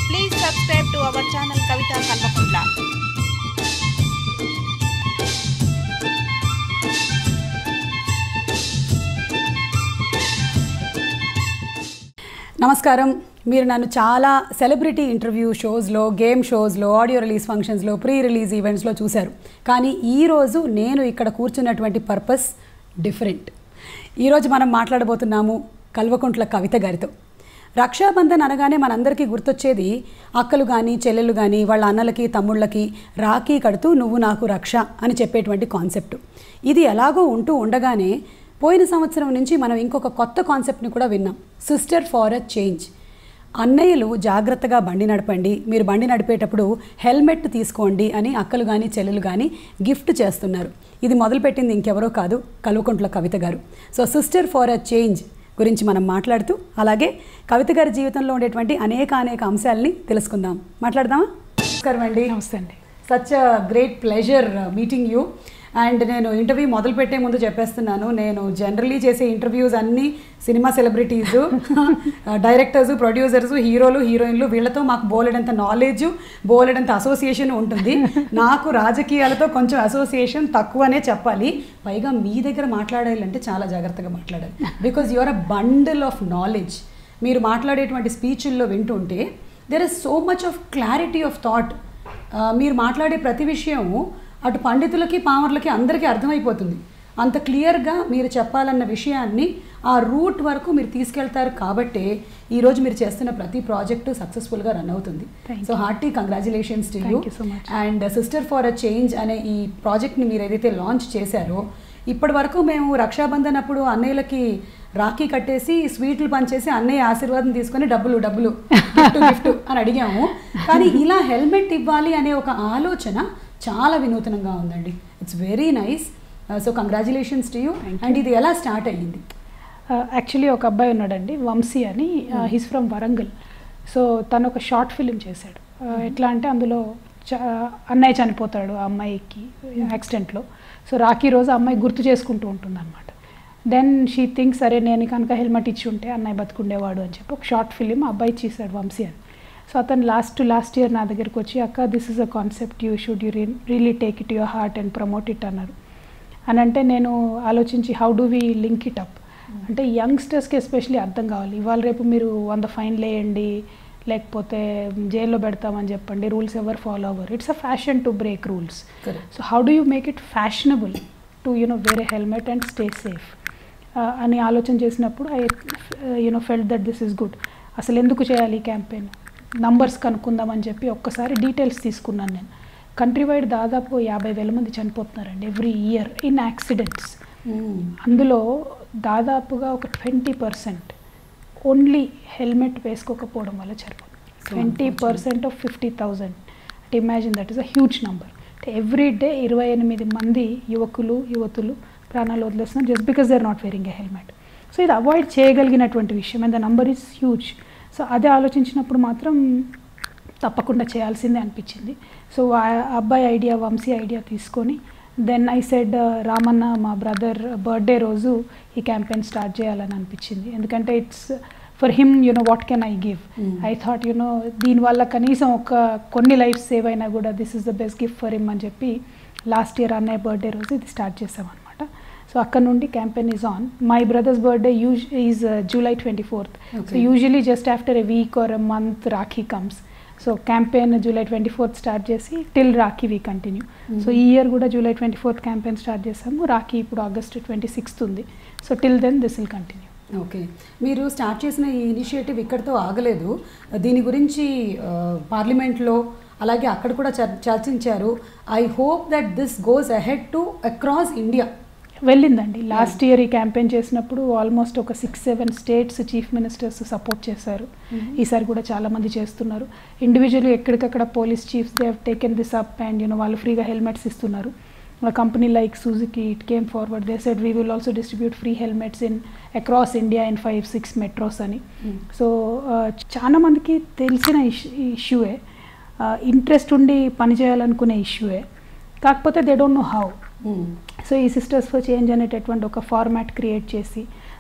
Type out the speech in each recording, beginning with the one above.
Please subscribe to our channel Kavita Kalvakundla. నమస్కారం మీరు నన్ను చాలా సెలబ్రిటీ ఇంటర్వ్యూ షోస్లో గేమ్ షోస్లో ఆడియో రిలీజ్ ఫంక్షన్స్లో ప్రీ రిలీజ్ ఈవెంట్స్లో చూశారు కానీ ఈరోజు నేను ఇక్కడ కూర్చున్నటువంటి పర్పస్ డిఫరెంట్ ఈరోజు మనం మాట్లాడబోతున్నాము కల్వకుంట్ల కవిత గారితో రక్షాబంధన్ అనగానే మనందరికీ గుర్తొచ్చేది అక్కలు కానీ చెల్లెలు కానీ వాళ్ళ అన్నలకి తమ్ముళ్ళకి రాఖీ కడుతూ నువ్వు నాకు రక్ష అని చెప్పేటువంటి కాన్సెప్ట్ ఇది ఎలాగో ఉంటూ ఉండగానే పోయిన సంవత్సరం నుంచి మనం ఇంకొక కొత్త కాన్సెప్ట్ని కూడా విన్నాం సిస్టర్ ఫార్ అ చేంజ్ అన్నయ్యలు జాగ్రత్తగా బండి నడపండి మీరు బండి నడిపేటప్పుడు హెల్మెట్ తీసుకోండి అని అక్కలు కానీ చెల్లెలు కానీ గిఫ్ట్ చేస్తున్నారు ఇది మొదలుపెట్టింది ఇంకెవరో కాదు Kalvakuntla Kavitha garu so sister for a change గురించి మనం మాట్లాడుతూ అలాగే కవిత గారి జీవితంలో ఉండేటువంటి అనేక అనేక అంశాలని తెలుసుకుందాం మాట్లాడదామా నమస్కారం అండి నమస్తే అండి such great pleasure meeting you and నేను ఇంటర్వ్యూ మొదలు పెట్టే ముందు చెప్పేస్తున్నాను నేను జనరలీ చేసే ఇంటర్వ్యూస్ అన్నీ సినిమా సెలబ్రిటీస్ డైరెక్టర్స్ ప్రొడ్యూసర్స్ హీరోలు హీరోయిన్లు వీళ్ళతో మాకు బోలెడంత నాలెడ్జ్ బోలెడంత అసోసియేషన్ ఉంటుంది నాకు రాజకీయాలతో కొంచెం అసోసియేషన్ తక్కువనే చెప్పాలి పైగా మీ దగ్గర మాట్లాడాలంటే చాలా జాగ్రత్తగా మాట్లాడాలి because your uh bundle of knowledge మీరు మాట్లాడేటువంటి స్పీచ్ల్లో వింటుంటే there is so much of clarity of thought మీరు మాట్లాడే ప్రతి విషయం అటు పండితులకి పామర్లకి అందరికీ అర్థమైపోతుంది అంత క్లియర్గా మీరు చెప్పాలన్న విషయాన్ని ఆ రూట్ వరకు మీరు తీసుకెళ్తారు కాబట్టే ఈరోజు మీరు చేస్తున్న ప్రతి ప్రాజెక్టు సక్సెస్ఫుల్గా రన్ అవుతుంది Thank so hearty congratulations to you Thank you so much. And sister for a change అనే ఈ ప్రాజెక్ట్ని మీరు ఏదైతే లాంచ్ చేశారో ఇప్పటి వరకు మేము రక్షాబంధన్ అప్పుడు అన్నయ్యలకి రాఖీ కట్టేసి స్వీట్లు పంచేసి అన్నయ్య ఆశీర్వాదం తీసుకొని డబ్బులు డబ్బులు గిఫ్ట్ గిఫ్ట్ అని అడిగాము కానీ ఇలా హెల్మెట్ ఇవ్వాలి అనే ఒక ఆలోచన చాలా వినూతనంగా ఉందండి it's very nice so congratulations to you and ఇది ఎలా స్టార్ట్ అయ్యింది యాక్చువల్లీ ఒక అబ్బాయి ఉన్నాడండి వంశీ అని హిస్ ఫ్రమ్ వరంగల్ సో తను ఒక షార్ట్ ఫిలిం చేశాడు Uh, ఎట్లా అంటే అందులో చ- అన్నయ్య చనిపోతాడు ఆ అమ్మాయికి యాక్సిడెంట్లో సో రాఖీ రోజు ఆ అమ్మాయి గుర్తు చేసుకుంటూ ఉంటుంది అనమాట దెన్ షీ థింక్స్ సరే నేను కనుక హెల్మెట్ ఇచ్చి ఉంటే అన్నయ్య బతుకుండేవాడు అని చెప్పి ఒక షార్ట్ ఫిలిం ఆ అబ్బాయి చేశాడు వంశీ అని సో అతను లాస్ట్ లాస్ట్ ఇయర్ నా దగ్గరికి వచ్చి అక్క this is a concept you should you really take it your heart and promote it అన్నారు అని అంటే నేను ఆలోచించి how do we link it up అంటే యంగ్స్టర్స్కి ఎస్పెషలీ అర్థం కావాలి ఇవాళ రేపు మీరు వంద ఫైన్లు వేయండి లేకపోతే జైల్లో పెడతామని చెప్పండి రూల్స్ ఎవరు ఫాలో అవ్వరు it's a fashion to break rules Correct. So how do you make it fashionable to you know వేరే హెల్మెట్ అండ్ స్టే సేఫ్ అని ఆలోచన చేసినప్పుడు I you know felt that this is good అసలు ఎందుకు చేయాలి ఈ క్యాంపెయిన్ నంబర్స్ కనుక్కుందామని చెప్పి ఒక్కసారి డీటెయిల్స్ తీసుకున్నాను నేను కంట్రీ వైడ్ దాదాపు యాభై వేల మంది చనిపోతున్నారండి ఎవ్రీ ఇయర్ ఇన్ యాక్సిడెంట్స్ అందులో దాదాపుగా ఒక ట్వంటీ పర్సెంట్ ఓన్లీ హెల్మెట్ వేసుకోకపోవడం వల్ల చనిపోతుంది twenty percent of fifty thousand అంటే imagine that is a huge number అంటే ఎవ్రీ డే ఇరవై ఎనిమిది మంది యువకులు యువతులు ప్రాణాలు వదిలేస్తున్నారు just because they are not wearing a helmet so ఇది అవాయిడ్ చేయగలిగినటువంటి విషయం and the number is huge so అదే ఆలోచించినప్పుడు మాత్రం తప్పకుండా చేయాల్సిందే అనిపించింది సో ఆ అబ్బాయి ఐడియా వంశీ ఐడియా తీసుకొని దెన్ ఐ సెడ్ రామన్న మా బ్రదర్ బర్త్డే రోజు ఈ క్యాంపెయిన్ స్టార్ట్ చేయాలని అనిపించింది ఎందుకంటే it's for him you know what can I give Mm. I thought you know దీనివల్ల కనీసం ఒక కొన్ని లైఫ్ సేవ్ అయినా కూడా this is the best gift for him అని చెప్పి లాస్ట్ ఇయర్ అన్నయ్య బర్త్డే రోజు ఇది స్టార్ట్ చేసామన్నమాట సో అక్కడ నుండి campaign is on my brother's birthday use is July twenty fourth so Okay. Usually just after a week or a month Rakhi comes so campaign July twenty fourth start చేసి till Rakhi we continue so ఈ year కూడా July twenty fourth campaign start చేసాము రాఖీ ఇప్పుడు August twenty sixth ఉంది so till then this will continue okay మీరు start చేసిన ఈ initiative ఇక్కడితో ఆగలేదు దీని గురించి ఆ, పార్లమెంట్లో అలాగే అక్కడ కూడా చర్- చర్చించారు I hope that this goes ahead to across India వెళ్ళిందండి లాస్ట్ ఇయర్ ఈ క్యాంపెయిన్ చేసినప్పుడు ఆల్మోస్ట్ ఒక six seven states chief ministers support చేశారు ఈసారి కూడా చాలా మంది చేస్తున్నారు ఇండివిజువల్ ఎక్కడికక్కడ police chiefs they have taken this up and you know వాళ్ళు ఫ్రీగా హెల్మెట్స్ ఇస్తున్నారు company like Suzuki it came forward they said we will also distribute free helmets in across India in five six metros అని so చాలా మందికి తెలిసిన ఇష్యూయే interest ఉండి పనిచేయాలనుకునే ఇష్యూయే కాకపోతే they don't know how so ఈ సిస్టర్స్ ఫర్ చేంజ్ అనేటటువంటి ఒక ఫార్మాట్ క్రియేట్ చేసి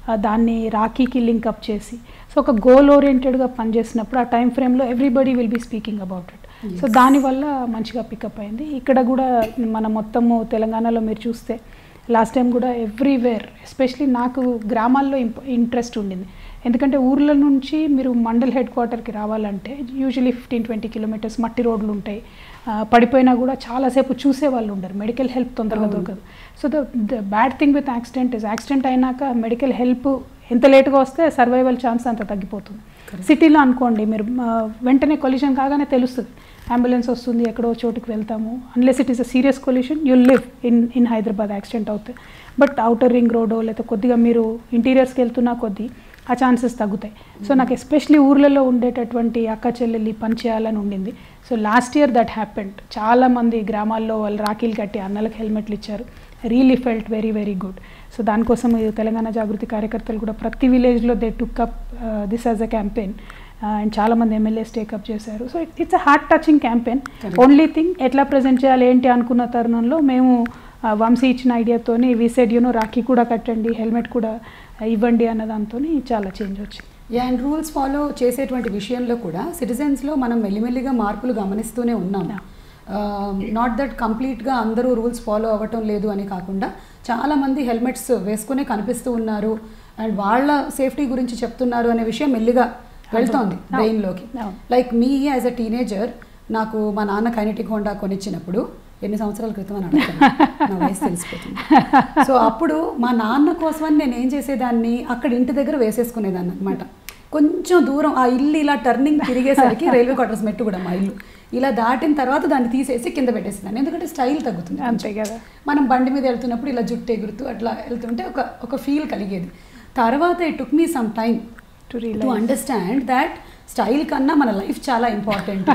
ఆ, దాన్ని రాఖీకి లింకప్ చేసి సో ఒక గోల్ ఓరియంటెడ్గా పనిచేసినప్పుడు ఆ టైం ఫ్రేమ్లో everybody will be speaking about it so దానివల్ల మంచిగా పికప్ అయింది ఇక్కడ కూడా మన మొత్తము తెలంగాణలో మీరు చూస్తే లాస్ట్ టైం కూడా ఎవ్రీవేర్ ఎస్పెషలీ నాకు గ్రామాల్లో ఇంట్రెస్ట్ ఉండింది ఎందుకంటే ఊర్ల నుంచి మీరు మండల్ హెడ్ క్వార్టర్కి రావాలంటే యూజువలీ ఫిఫ్టీన్ ట్వంటీ కిలోమీటర్స్ మట్టి రోడ్లు ఉంటాయి ఆ, పడిపోయినా కూడా చాలాసేపు చూసే వాళ్ళు ఉండరు మెడికల్ హెల్ప్ తొందరగా దొరకదు so the the bad thing with accident is accident అయినాక మెడికల్ హెల్ప్ ఎంత లేట్గా వస్తే సర్వైవల్ ఛాన్స్ అంత తగ్గిపోతుంది సిటీలో అనుకోండి మీరు ఆ, వెంటనే కొలిషన్ కాగానే తెలుస్తుంది అంబులెన్స్ వస్తుంది ఎక్కడో చోటుకి వెళ్తాము unless it is a serious collision you live in in Hyderabad accident అవుతాయి బట్ అవుటర్ రింగ్ రోడో లేకపోతే కొద్దిగా మీరు ఇంటీరియర్స్కి వెళ్తున్నా కొద్దీ ఆ ఛాన్సెస్ తగ్గుతాయి సో నాకు ఎస్పెషలీ ఊర్లలో ఉండేటటువంటి అక్క చెల్లెల్ని పని చేయాలని ఉండింది so last year that happened చాలామంది గ్రామాల్లో వాళ్ళు రాఖీలు కట్టి అన్నలకు హెల్మెట్లు ఇచ్చారు really felt very very good so దానికోసం ఈ తెలంగాణ జాగృతి కార్యకర్తలు కూడా ప్రతి విలేజ్లో they took up this as a campaign and చాలామంది ఎమ్మెల్యేస్ టేకప్ చేశారు so it's a heart touching campaign only thing ఎట్లా ప్రజెంట్ చేయాలి ఏంటి అనుకున్న తరుణంలో మేము ఆ, వంశీ ఇచ్చిన ఐడియాతోని విసెడ్ యూనో రాఖీ కూడా కట్టండి హెల్మెట్ కూడా ఇవ్వండి అన్న దాంతో చాలా చేంజ్ వచ్చింది అండ్ రూల్స్ ఫాలో చేసేటువంటి విషయంలో కూడా సిటిజన్స్లో మనం మెల్లిమెల్లిగా మార్పులు గమనిస్తూనే ఉన్నాం నాట్ దట్ కంప్లీట్గా అందరూ రూల్స్ ఫాలో అవ్వటం లేదు అని కాకుండా చాలామంది హెల్మెట్స్ వేసుకునే కనిపిస్తూ ఉన్నారు అండ్ వాళ్ళ సేఫ్టీ గురించి చెప్తున్నారు అనే విషయం మెల్లిగా వెళ్తోంది అవును. బ్రెయిన్లోకి అవును. Like me as a teenager నాకు మా నాన్న కైనటిక్ హోండా కొనిచ్చినప్పుడు ఎన్ని సంవత్సరాల క్రితం అని అడుగుతాను నా వయసు తెలిసిపోతుంది సో అప్పుడు మా నాన్న కోసమని నేను ఏం చేసేదాన్ని అక్కడ ఇంటి దగ్గర వేసేసుకునేదాన్ని అనమాట కొంచెం దూరం ఆ ఇల్లు ఇలా టర్నింగ్ తిరిగేసరికి రైల్వే క్వార్టర్స్ మెట్టు కూడా మా ఇల్లు ఇలా దాటిన తర్వాత దాన్ని తీసేసి కింద పెట్టేసేదాన్ని ఎందుకంటే స్టైల్ తగ్గుతుంది అంతే కదా మనం బండి మీద వెళ్తున్నప్పుడు ఇలా జుట్టు ఎగురుతూ అట్లా వెళ్తుంటే ఒక ఒక ఫీల్ కలిగేది తర్వాత it took me some time to to realise understand that style కన్నా మన లైఫ్ చాలా ఇంపార్టెంట్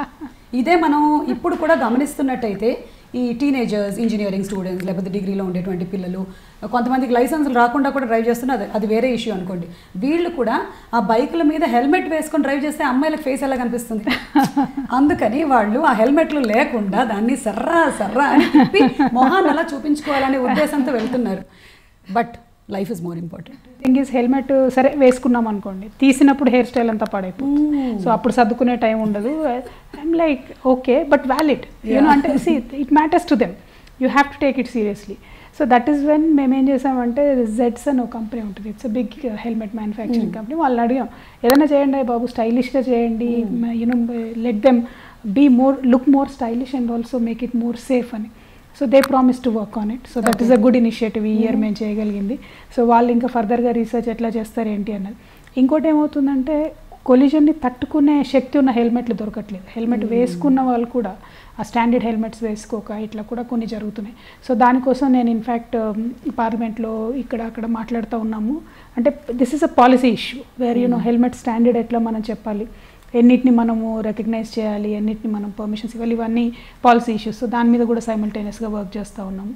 ఇదే మనం ఇప్పుడు కూడా గమనిస్తున్నట్టయితే ఈ టీనేజర్స్ ఇంజనీరింగ్ స్టూడెంట్స్ లేకపోతే డిగ్రీలో ఉండేటువంటి పిల్లలు కొంతమందికి లైసెన్సులు రాకుండా కూడా డ్రైవ్ చేస్తున్నారు అది అది వేరే ఇష్యూ అనుకోండి వీళ్ళు కూడా ఆ బైకుల మీద హెల్మెట్ వేసుకొని డ్రైవ్ చేస్తే అమ్మాయిలకు ఫేస్ ఎలా కనిపిస్తుంది అందుకని వాళ్ళు ఆ హెల్మెట్లు లేకుండా దాన్ని సర్రా సర్రా అని తిప్పి మొహాన్ని అలా చూపించుకోవాలనే ఉద్దేశంతో వెళ్తున్నారు but life is more important thing is helmet సరే వేసుకున్నాం అనుకోండి తీసినప్పుడు హెయిర్ స్టైల్ అంతా పాడైపోతుంది సో అప్పుడు సర్దుకునే టైం ఉండదు I'm like okay but valid you know అంటే see it matters to them you have to take it seriously so that is when మేము ఏం చేసామంటే జెడ్స్ అని ఒక కంపెనీ ఉంటుంది it's big helmet manufacturing company వాళ్ళని అడిగాం ఏదైనా చేయండి బాబు స్టైలిష్గా చేయండి you know let them be more look more stylish and also make it more safe అని so they promise to work on it so that is a good initiative ఈ year మేము చేయగలిగింది సో వాళ్ళు ఇంకా ఫర్దర్గా రీసెర్చ్ ఎట్లా చేస్తారు ఏంటి అన్నది ఇంకోటి ఏమవుతుందంటే కొలిజన్ని తట్టుకునే శక్తి ఉన్న హెల్మెట్లు దొరకట్లేదు హెల్మెట్ వేసుకున్న వాళ్ళు కూడా ఆ స్టాండర్డ్ హెల్మెట్స్ వేసుకోక ఇట్లా కూడా కొన్ని జరుగుతున్నాయి సో దానికోసం నేను ఇన్ఫ్యాక్ట్ పార్లమెంట్లో ఇక్కడ అక్కడ మాట్లాడుతూ ఉన్నాము అంటే this is a policy issue where you know helmet standard ఎట్లా మనం చెప్పాలి ఎన్నిటిని మనము రికగ్నైజ్ చేయాలి ఎన్నిటిని మనం పర్మిషన్స్ ఇవ్వాలి ఇవన్నీ పాలసీ ఇష్యూస్ సో దాని మీద కూడా సైమల్టేనియస్గా వర్క్ చేస్తూ ఉన్నాము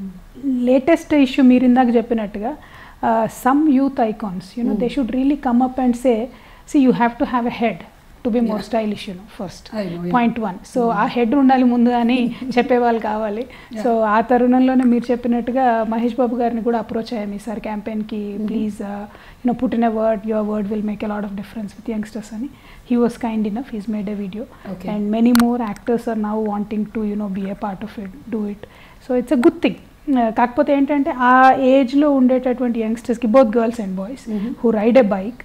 లేటెస్ట్ ఇష్యూ మీరు ఇందాక చెప్పినట్టుగా some youth icons you know they should really come up and say see you have to have a head to be more stylish you know first I know, yeah. Point one so ఆ head ఉండాలి ముందు అని చెప్పేవాళ్ళు కావాలి so ఆ తరుణంలోనే మీరు చెప్పినట్టుగా మహేష్ బాబు గారిని కూడా అప్రోచ్ అయ్యాము ఈసారి క్యాంపెయిన్కి please you know put in a word your word will make a lot of difference with youngsters అని he was kind enough he's made a video Okay. And many more actors are now wanting to you know be a part of it do it so it's a good thing కాకపోతే ఏంటంటే ఆ ఏజ్లో ఉండేటటువంటి యంగ్స్టర్స్కి both girls and boys Mhm. Who ride a bike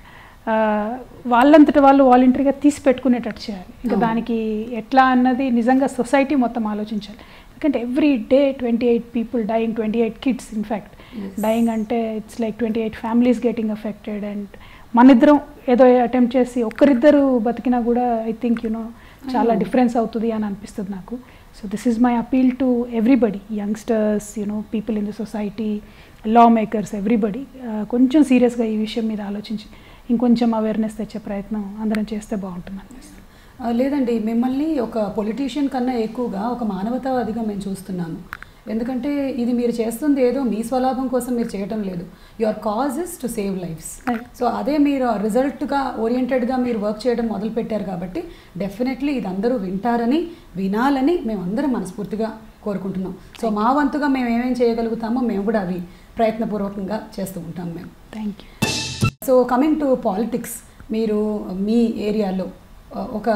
వాళ్ళంతట వాళ్ళు వాలంటరీగా తీసి పెట్టుకునేటట్టు చేయాలి ఇంకా అవును. దానికి ఎట్లా అన్నది నిజంగా సొసైటీ మొత్తం ఆలోచించాలి ఎందుకంటే every day twenty eight people dying twenty eight kids in fact Yes. Dying అంటే it's like twenty eight families getting affected and మనిద్దరం ఏదో అటెంప్ట్ చేసి ఒక్కరిద్దరు బతికినా కూడా ఐ థింక్ యూనో చాలా Oh. డిఫరెన్స్ అవుతుంది అని అనిపిస్తుంది నాకు so this is my appeal to everybody youngsters you know people in the society law makers everybody కొంచెం సీరియస్గా ఈ విషయం మీద ఆలోచించి ఇంకొంచెం అవేర్నెస్ తెచ్చే ప్రయత్నం అందరం చేస్తే బాగుంటుంది అనిపిస్తుంది ఆ, లేదండి మిమ్మల్ని ఒక పొలిటీషియన్ కన్నా ఎక్కువగా ఒక మానవతావాదిగా మేము చూస్తున్నాము ఎందుకంటే ఇది మీరు చేస్తుంది ఏదో మీ స్వలాభం కోసం మీరు చేయటం లేదు your cause is to save lives Right. So అదే మీరు రిజల్ట్గా ఓరియంటెడ్గా మీరు వర్క్ చేయడం మొదలు పెట్టారు కాబట్టి డెఫినెట్లీ ఇది అందరూ వింటారని వినాలని మేము అందరం మనస్ఫూర్తిగా కోరుకుంటున్నాం సో మా వంతుగా మేము ఏమేం చేయగలుగుతామో మేము కూడా అవి ప్రయత్నపూర్వకంగా చేస్తూ ఉంటాం మేము thank you so coming to politics మీరు మీ ఏరియాలో ఆ, ఒక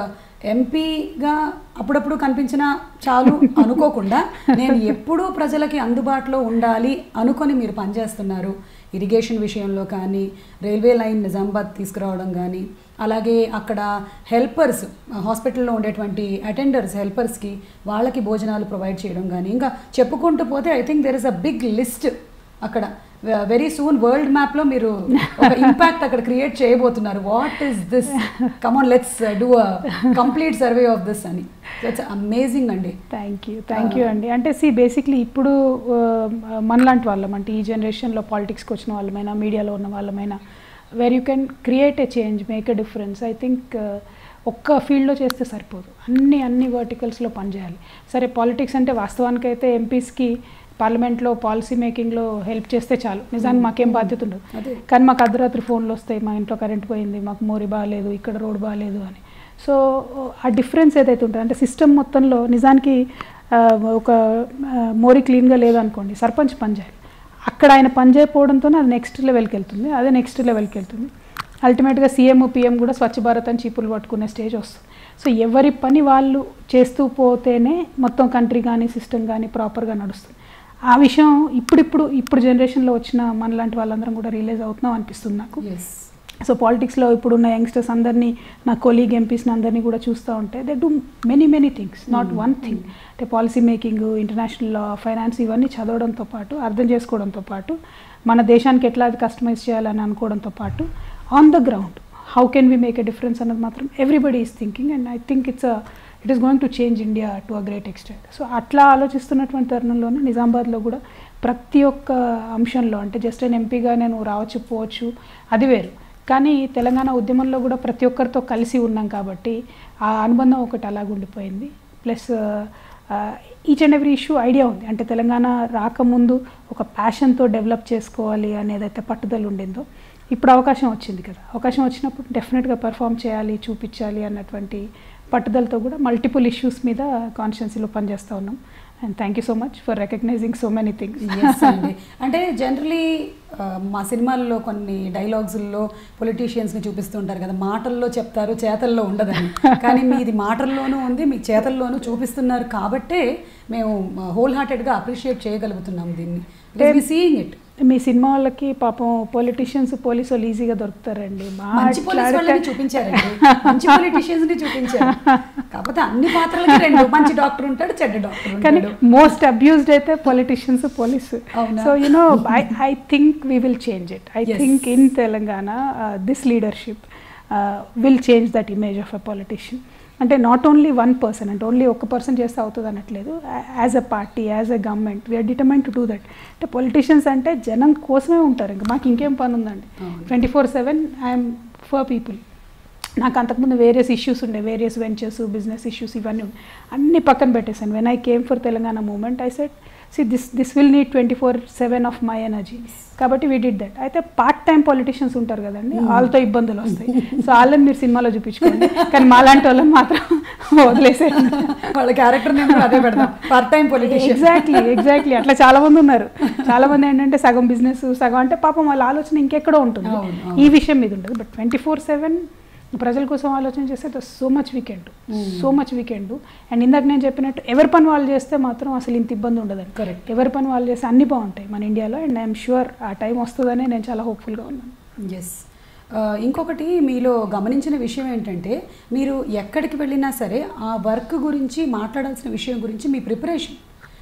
ఎంపీగా అప్పుడప్పుడు కనిపించినా చాలు అనుకోకుండా నేను ఎప్పుడూ ప్రజలకి అందుబాటులో ఉండాలి అనుకొని మీరు పనిచేస్తున్నారు ఇరిగేషన్ విషయంలో కానీ రైల్వే లైన్ నిజామాబాద్ తీసుకురావడం కానీ అలాగే అక్కడ హెల్పర్స్ హాస్పిటల్లో ఉండేటువంటి అటెండర్స్ హెల్పర్స్కి వాళ్ళకి భోజనాలు ప్రొవైడ్ చేయడం కానీ ఇంకా చెప్పుకుంటూ పోతే I think there is a big list అక్కడ వెరీ సూన్ వరల్డ్ మ్యాప్లో మీరు ఒక ఇంపాక్ట్ అక్కడ క్రియేట్ చేయబోతున్నారు what is this come on let's do a complete survey of this అని ఇట్స్ అమేజింగ్ అండి థ్యాంక్ యూ థ్యాంక్ యూ అండి అంటే సి బేసిక్లీ ఇప్పుడు ఆ, మనలాంటి వాళ్ళం అంటే ఈ జనరేషన్లో పాలిటిక్స్కి వచ్చిన వాళ్ళమైనా మీడియాలో ఉన్న వాళ్ళమైనా where you can create a change make a difference I think ఒక్క ఫీల్డ్లో చేస్తే సరిపోదు అన్ని అన్ని వర్టికల్స్లో పనిచేయాలి సరే పాలిటిక్స్ అంటే వాస్తవానికి అయితే ఎంపీస్కి పార్లమెంట్లో పాలసీ మేకింగ్లో హెల్ప్ చేస్తే చాలు నిజానికి మాకేం బాధ్యత ఉండదు అదే. కానీ మాకు అర్ధరాత్రి ఫోన్లు వస్తాయి మా ఇంట్లో కరెంట్ పోయింది మాకు మోరి బాగాలేదు ఇక్కడ రోడ్ బాగాలేదు అని సో ఆ డిఫరెన్స్ ఏదైతే ఉంటుందో అంటే సిస్టమ్ మొత్తంలో నిజానికి ఆ, ఒక ఆ, మోరీ క్లీన్గా లేదనుకోండి సర్పంచ్ పని చేయాలి అక్కడ ఆయన పని చేయకపోవడంతోనే అది నెక్స్ట్ లెవెల్కి వెళ్తుంది అదే నెక్స్ట్ లెవెల్కి వెళ్తుంది అల్టిమేట్గా సీఎం పిఎం కూడా స్వచ్ఛ భారత్ అని చీపులు పట్టుకునే స్టేజ్ వస్తుంది సో ఎవరి పని వాళ్ళు చేస్తూ పోతేనే మొత్తం కంట్రీ కానీ సిస్టమ్ కానీ ప్రాపర్గా నడుస్తుంది ఆ విషయం ఇప్పుడిప్పుడు ఇప్పుడు జనరేషన్లో వచ్చిన మనలాంటి వాళ్ళందరం కూడా రియలైజ్ అవుతున్నాం అనిపిస్తుంది నాకు ఎస్ సో పాలిటిక్స్లో ఇప్పుడున్న యంగ్స్టర్స్ అందరినీ నా కొలీగ్ ఎంపీస్ని అందరినీ కూడా చూస్తూ ఉంటే they do many many things not one thing అంటే policy making international law finance ఇవన్నీ చదవడంతో పాటు అర్థం చేసుకోవడంతో పాటు మన దేశానికి ఎట్లా అది కస్టమైజ్ చేయాలని అనుకోవడంతో పాటు on the ground how can we make a difference అన్నది మాత్రం everybody is thinking and I think it's it is going to change India to a great extent so అట్లా ఆలోచిస్తున్నటువంటి తరుణంలోనే నిజామాబాద్లో కూడా ప్రతి ఒక్క అంశంలో అంటే జస్ట్ నేను ఎంపీగా నేను రావచ్చు పోవచ్చు అది వేరు కానీ తెలంగాణ ఉద్యమంలో కూడా ప్రతి ఒక్కరితో కలిసి ఉన్నాం కాబట్టి ఆ అనుబంధం ఒకటి అలాగ ఉండిపోయింది plus each and every issue idea ఉంది అంటే తెలంగాణ రాకముందు ఒక ప్యాషన్తో డెవలప్ చేసుకోవాలి అనేదైతే పట్టుదల ఉండిందో ఇప్పుడు అవకాశం వచ్చింది కదా అవకాశం వచ్చినప్పుడు డెఫినెట్గా పర్ఫామ్ చేయాలి చూపించాలి అన్నటువంటి పట్టుదలతో కూడా మల్టిపుల్ ఇష్యూస్ మీద కాన్షియన్సీలో పనిచేస్తూ ఉన్నాం and thank you so much for recognising so many things yes అండి అంటే జనరలీ మా సినిమాల్లో కొన్ని డైలాగ్స్లో పొలిటీషియన్స్ని చూపిస్తుంటారు కదా మాటల్లో చెప్తారు చేతల్లో ఉండదని కానీ మీది మాటల్లోనూ ఉంది మీ చేతల్లోనూ చూపిస్తున్నారు కాబట్టే మేము హోల్ హార్టెడ్గా అప్రిషియేట్ చేయగలుగుతున్నాం దీన్ని సీయింగ్ ఇట్ మీ సినిమా వాళ్ళకి పాపం పొలిటీషియన్స్ పోలీసు వాళ్ళు ఈజీగా దొరుకుతారండి మంచి పోలీస్ వాళ్ళని మాట్లాడితే చూపించారండి మంచి పొలిటీషియన్స్ ని చూపించారు కాకపోతే అన్ని పాత్రలకి రెండు మంచి డాక్టర్ ఉంటాడు చెడ్డ డాక్టర్ కానీ ఉంటాడు మోస్ట్ అబ్యూస్డ్ అయితే పొలిటీషియన్స్ పోలీసు అవునా? So you know I I think we will change it I Yes. Think in Telangana this leadership will change that image of a politician అంటే నాట్ ఓన్లీ వన్ పర్సన్ అంటే only ఒక person చేస్తే అవుతుంది అనట్లేదు as a party as a government we are determined to do that అంటే politicians అంటే జనం కోసమే ఉంటారు ఇంకా మాకు ఇంకేం పని ఉందండి అవును. Twenty four seven I'm for people నాకు అంతకుముందు వేరియస్ ఇష్యూస్ ఉండే వేరియస్ వెంచర్స్ బిజినెస్ ఇష్యూస్ ఇవన్నీ ఉన్నాయి అన్ని పక్కన పెట్టేశాను when I came for Telangana movement I said see this this will need twenty four seven of my energy కాబట్టి వీ డిడ్ దట్ అయితే పార్ట్ టైం పొలిటీషియన్స్ ఉంటారు కదండి వాళ్ళతో ఇబ్బందులు వస్తాయి సో వాళ్ళని మీరు సినిమాలో చూపించుకోండి కానీ మాలాంటి వాళ్ళని మాత్రం వదిలేసేయండి వాళ్ళ క్యారెక్టర్ నేను కూడా అదే పెడతాం part time politician exactly exactly అట్లా చాలా మంది ఉన్నారు చాలా మంది ఏంటంటే సగం బిజినెస్ సగం అంటే పాపం వాళ్ళ ఆలోచన ఇంకెక్కడో ఉంటుంది అవును, అవును. ఈ విషయం మీద ఉంటుంది బట్ ట్వంటీ ఫోర్ సెవెన్ ప్రజల కోసం ఆలోచన చేస్తే so much weekend so much weekend and ఇందాక నేను చెప్పినట్టు ఎవరి పని వాళ్ళు చేస్తే మాత్రం అసలు ఇంత ఇబ్బంది ఉండదండి Correct. ఎవరి పని వాళ్ళు చేస్తే అన్ని బాగుంటాయి మన ఇండియాలో అండ్ ఐఎమ్ షూర్ ఆ టైం వస్తుందని నేను చాలా హోప్ఫుల్గా ఉన్నాను ఎస్ ఇంకొకటి మీలో గమనించిన విషయం ఏంటంటే మీరు ఎక్కడికి వెళ్ళినా సరే ఆ వర్క్ గురించి మాట్లాడాల్సిన విషయం గురించి మీ ప్రిపరేషన్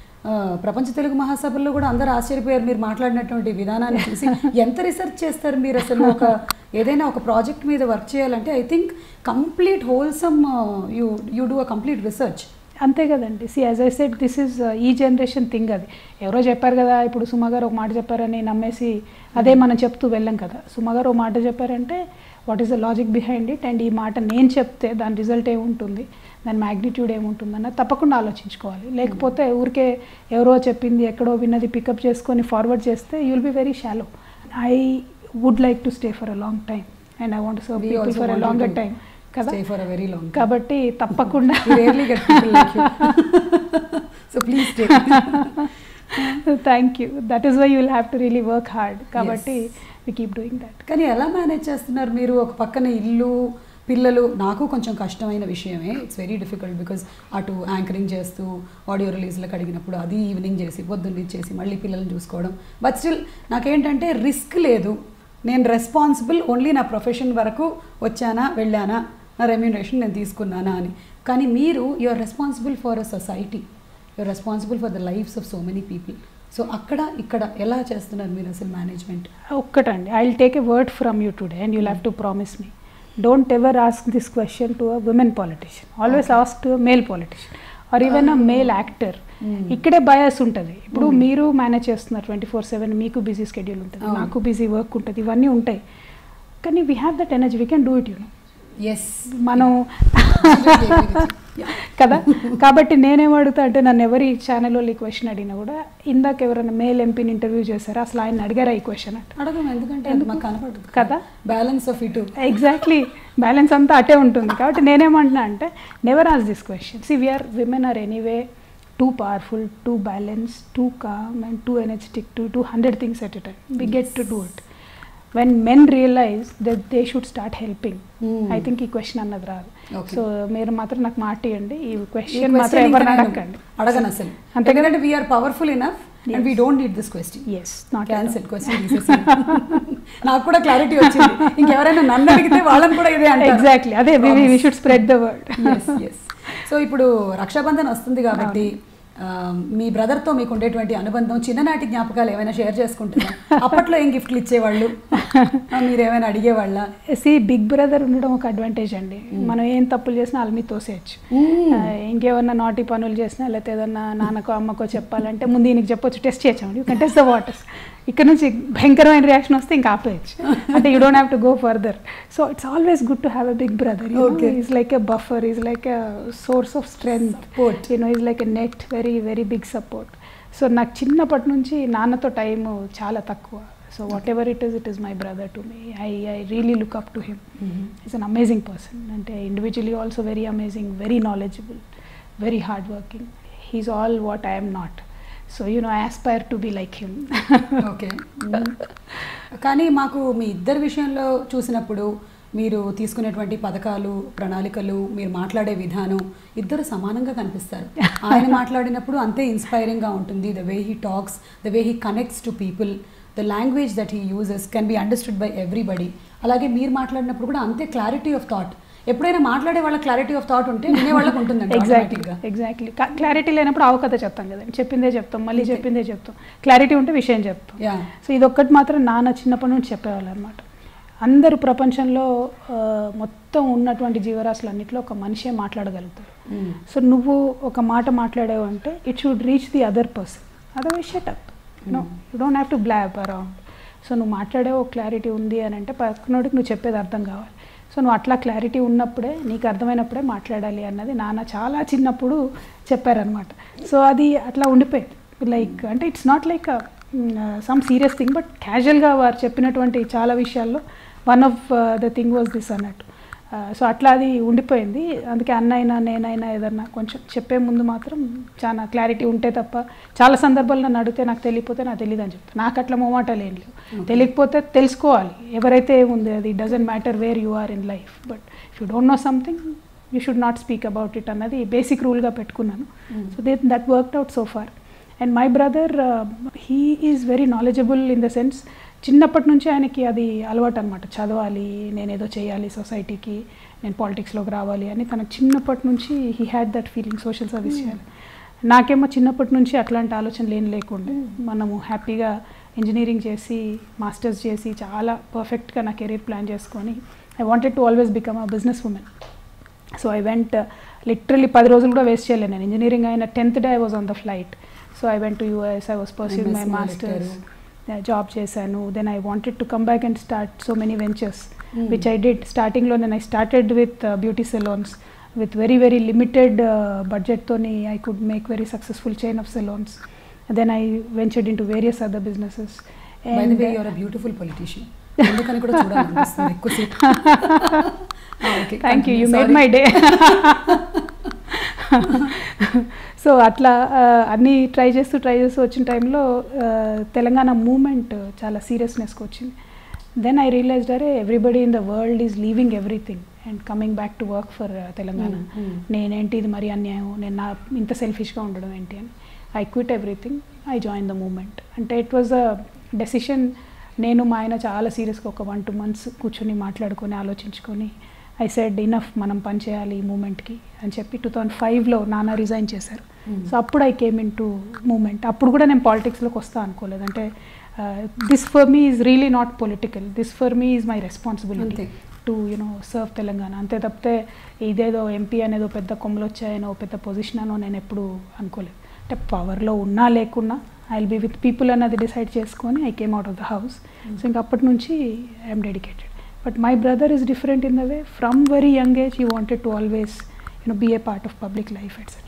ప్రపంచ తెలుగు మహాసభల్లో కూడా అందరూ ఆశ్చర్యపోయారు మీరు మాట్లాడినటువంటి విధానాన్ని చూసి ఎంత రీసెర్చ్ చేస్తారు మీరు అసలు ఒక ఏదైనా ఒక ప్రాజెక్ట్ మీద వర్క్ చేయాలంటే I think complete wholesome you you do a complete research అంతే కదండి see as I said this is ఈ జనరేషన్ థింగ్ అది ఎవరో చెప్పారు కదా ఇప్పుడు సుమ గారు ఒక మాట చెప్పారని నమ్మేసి అదే మనం చెప్తూ వెళ్ళాం కదా సుమ గారు ఒక మాట చెప్పారంటే what is the logic behind it and ఈ మాట నేను చెప్తే దాని రిజల్ట్ ఏముంటుంది దాని మ్యాగ్నిట్యూడ్ ఏముంటుందన్న తప్పకుండా ఆలోచించుకోవాలి లేకపోతే ఊరికే ఎవరో చెప్పింది ఎక్కడో విన్నది పికప్ చేసుకొని ఫార్వర్డ్ చేస్తే you will be very shallow I would like to stay for a long time and I want serve We people also for a want you longer to time కదా stay for a very long time. కాబట్టి తప్పకుండా We rarely get people like you. so please stay. Thank you that is why you will have to really work hard కాబట్టి we keep doing that కానీ ఎలా manage చేస్తున్నారు మీరు ఒక పక్కన ఇల్లు పిల్లలు నాకు కొంచెం కష్టమైన విషయమే ఇట్స్ వెరీ డిఫికల్ట్ బికాజ్ అటు యాంకరింగ్ చేస్తూ ఆడియో రిలీజ్లకు అడిగినప్పుడు అది ఈవినింగ్ చేసి పొద్దున్న చేసి మళ్ళీ పిల్లల్ని చూసుకోవడం బట్ స్టిల్ నాకేంటంటే రిస్క్ లేదు నేను రెస్పాన్సిబుల్ ఓన్లీ నా ప్రొఫెషన్ వరకు వచ్చానా వెళ్ళానా నా రెమ్యూనరేషన్ నేను తీసుకున్నానా అని కానీ మీరు you are responsible for a society you are responsible for the lives of so many people so అక్కడ ఇక్కడ ఎలా చేస్తున్నారు మీరు అసలు మేనేజ్మెంట్ ఒక్కటండి I will take a word from you today and you have to promise me don't ever ask this question to a women politician always ask to male politician or even a male actor ఇక్కడే bias ఉంటుంది ఇప్పుడు మీరు manage చేస్తున్నారు twenty four seven మీకు busy schedule ఉంటుంది అవును. నాకు busy work ఉంటుంది ఇవన్నీ ఉంటాయి కానీ we have that energy we can do it you know yes మనం కదా కాబట్టి నేనేం అడుగుతా అంటే నన్ను ఎవరి ఛానల్లో ఈ క్వశ్చన్ అడిగినా కూడా ఇందాక ఎవరైనా మేల్ ఎంపీని ఇంటర్వ్యూ చేశారా అసలు ఆయన అడిగారా ఈ క్వశ్చన్ అంటే అడగం ఎందుకంటే అది మాకు కనపడదు కదా? బ్యాలెన్స్ ఆఫ్ ఇటు ఎగ్జాక్ట్లీ బ్యాలెన్స్ అంతా అటే ఉంటుంది కాబట్టి నేనేమంటున్నా అంటే never ask this question see we are women are anyway too powerful too balance too calm and too energetic too two hundred things at a time we get to do it when men realise that they should start helping Hmm. I think ఈ question అన్నది రాదు Okay. So మీరు మాత్రం నాకు మాట ఇవ్వండి ఈ ఈ క్వశ్చన్ మాత్రం question ఇంకా ఎవరిని నేను అడగండి అడగను అసలు అంతే కదా? ఎందుకంటే we are powerful enough and we don't need this question yes not cancel question నాకు కూడా క్లారిటీ వచ్చింది ఇంకెవరైనా నన్ను అడిగితే వాళ్ళని కూడా ఇదే అంటారు ఎగ్జాక్ట్లీ అదే we should spread the word so ఇప్పుడు రక్షాబంధన్ వస్తుంది కాబట్టి ఆ, మీ బ్రదర్తో మీకు ఉండేటువంటి అనుబంధం చిన్ననాటి జ్ఞాపకాలు ఏమైనా షేర్ చేసుకుంటారా అప్పట్లో ఏం గిఫ్ట్లు ఇచ్చేవాళ్ళు ఆ, మీరు ఏమైనా అడిగేవాళ్ళ సి బిగ్ బ్రదర్ ఉండడం ఒక అడ్వాంటేజ్ అండి మనం ఏం తప్పులు చేసినా వాళ్ళ మీద తోసేయచ్చు ఆ, ఇంకేమన్నా నాటి పనులు చేసినా లేకపోతే ఏదన్నా నాన్నకో అమ్మకో చెప్పాలంటే ముందు ఈయనకి చెప్పొచ్చు టెస్ట్ చేయొచ్చు you can test the waters ఇక్కడ నుంచి భయంకరమైన రియాక్షన్ వస్తే ఇంకా ఆపేయచ్చు అంటే you don't have to go further so it's always good to have a big brother Okay. Is like a buffer is like a source of strength Support. You know is like a net very very big support so నాకు చిన్నప్పటి నుంచి నాన్నతో time చాలా తక్కువ so whatever it is it is my brother to me I I really look up to him is an amazing person అంటే individually also very amazing very knowledgeable very hard working he's all what I'm not so you know I aspire to be like him okay కానీ మాకు మీ ఇద్దరి విషయంలో చూసినప్పుడు మీరు తీసుకునేటువంటి పథకాలు ప్రణాళికలు మీరు మాట్లాడే విధానం ఇద్దరు సమానంగా కనిపిస్తారు ఆయన మాట్లాడినప్పుడు అంతే ఇన్స్పైరింగ్గా ఉంటుంది the way he talks the way he connects to people the language that he uses can be understood by everybody అలాగే మీరు మాట్లాడినప్పుడు కూడా అంతే క్లారిటీ ఆఫ్ థాట్ ఎప్పుడైనా మాట్లాడే వాళ్ళ క్లారిటీ ఆఫ్ థాట్ ఉంటే వినే వాళ్ళకి ఉంటుందండి ఎగ్జాక్ట్లీ automatic గా. ఎగ్జాక్ట్లీ క్లారిటీ లేనప్పుడు అవకథ చెప్తాం కదండి చెప్పిందే చెప్తాం మళ్ళీ చెప్పిందే చెప్తాం క్లారిటీ ఉంటే విషయం చెప్తాం Yeah. సో ఇదొక్కటి మాత్రం నాన్న చిన్నప్పటి నుంచి చెప్పేవాళ్ళు అనమాట అందరూ ప్రపంచంలో ఆ, మొత్తం ఉన్నటువంటి జీవరాశులన్నింటిలో ఒక మనిషే మాట్లాడగలుగుతాడు Mm. సో నువ్వు ఒక మాట మాట్లాడావు అంటే it should reach the other person otherwise shut up no you don't have to blab around so నువ్వు మాట్లాడే క్లారిటీ ఉంది అని అంటే పక్కనోడికి నువ్వు చెప్పేది అర్థం కావాలి సో నువ్వు అట్లా క్లారిటీ ఉన్నప్పుడే నీకు అర్థమైనప్పుడే మాట్లాడాలి అన్నది నాన్న చాలా చిన్నప్పుడు చెప్పారనమాట సో అది అట్లా ఉండిపోయింది లైక్ అంటే it's not like some serious thing but క్యాజువల్గా వారు చెప్పినటువంటి చాలా విషయాల్లో one of the thing was this అన్నట్టు సో అట్లా అది ఉండిపోయింది అందుకే అన్నైనా నేనైనా ఏదన్నా కొంచెం చెప్పే ముందు మాత్రం చాలా క్లారిటీ ఉంటే తప్ప చాలా సందర్భాలు నన్ను అడిగితే నాకు తెలియకపోతే నాకు తెలియదు అని చెప్తాను నాకు అట్లా మొమాటాలు ఏం లేవు తెలియకపోతే తెలుసుకోవాలి ఎవరైతే ఉంది అది doesn't matter where you are in life but if you don't know something you should not speak about it అన్నది బేసిక్ రూల్గా పెట్టుకున్నాను so they that worked out so far and my brother he is very knowledgeable in the sense చిన్నప్పటి నుంచి ఆయనకి అది అలవాటు అనమాట చదవాలి నేను ఏదో చేయాలి సొసైటీకి నేను పాలిటిక్స్లోకి రావాలి అని తనకు చిన్నప్పటి నుంచి he had that feeling social service చేయాలి నాకేమో చిన్నప్పటి నుంచి అట్లాంటి ఆలోచన లేని లేకుండే మనము హ్యాపీగా ఇంజనీరింగ్ చేసి మాస్టర్స్ చేసి చాలా పర్ఫెక్ట్గా నా కెరీర్ ప్లాన్ చేసుకొని I wanted to always become a business woman so I went literally పది రోజులు కూడా వేస్ట్ చేయలేను నేను ఇంజనీరింగ్ అయిన tenth day I was on the flight so I went to US I was pursuing my MSc masters మొదలెట్టారు. Job చేశాను then I wanted to come back and start so many ventures Hmm. Which I did స్టార్టింగ్లో నేను I started with beauty సెలాన్స్ with very very limited బడ్జెట్తోని I could make very successful chain of salons then I ventured in to various other businesses by the way your beautiful politician అందుకని కూడా చూడాలనిపిస్తుంది ఎక్కువసేపు okay thank you you made my day so అట్లా ఆ, అన్నీ try చేస్తూ try చేస్తూ వచ్చిన టైంలో ఆ, తెలంగాణ మూమెంట్ చాలా సీరియస్నెస్కి వచ్చింది దెన్ ఐ రియలైజ్డ్ అరే everybody in the world is leaving everything and coming back to work for Telangana Mm, mm. నేనేంటి ఇది మరి అన్యాయం నేను నా ఇంత సెల్ఫిష్గా ఉండడం ఏంటి అని I quit everything I join the movement అంటే ఇట్ వాజ్ అ డెసిషన్ నేను మా ఆయన చాలా సీరియస్గా ఒక వన్ టూ మంత్స్ కూర్చొని మాట్లాడుకొని ఆలోచించుకొని ఐ సెడ్ ఇనఫ్ మనం పని చేయాలి ఈ మూమెంట్కి అని చెప్పి టూ థౌజండ్ ఫైవ్లో నాన్న రిజైన్ చేశారు Mm. సో అప్పుడు I came in to movement అప్పుడు కూడా నేను పాలిటిక్స్లోకి వస్తా అనుకోలేదు అంటే this for me is really not political this for me is my responsibility అంతే. టు యునో సర్వ్ తెలంగాణ అంతే తప్పితే ఇదేదో ఎంపీ అనేదో పెద్ద కొమ్మలు వచ్చాయనో పెద్ద పొజిషన్ అనో నేను ఎప్పుడు అనుకోలేదు అంటే పవర్లో ఉన్నా లేకున్నా I will be with people అన్నది డిసైడ్ చేసుకొని I came out of the house so ఇంక అప్పటి నుంచి I'm dedicated but my brother is different in the way from very young age you wanted to always you know be a part of public life etcetera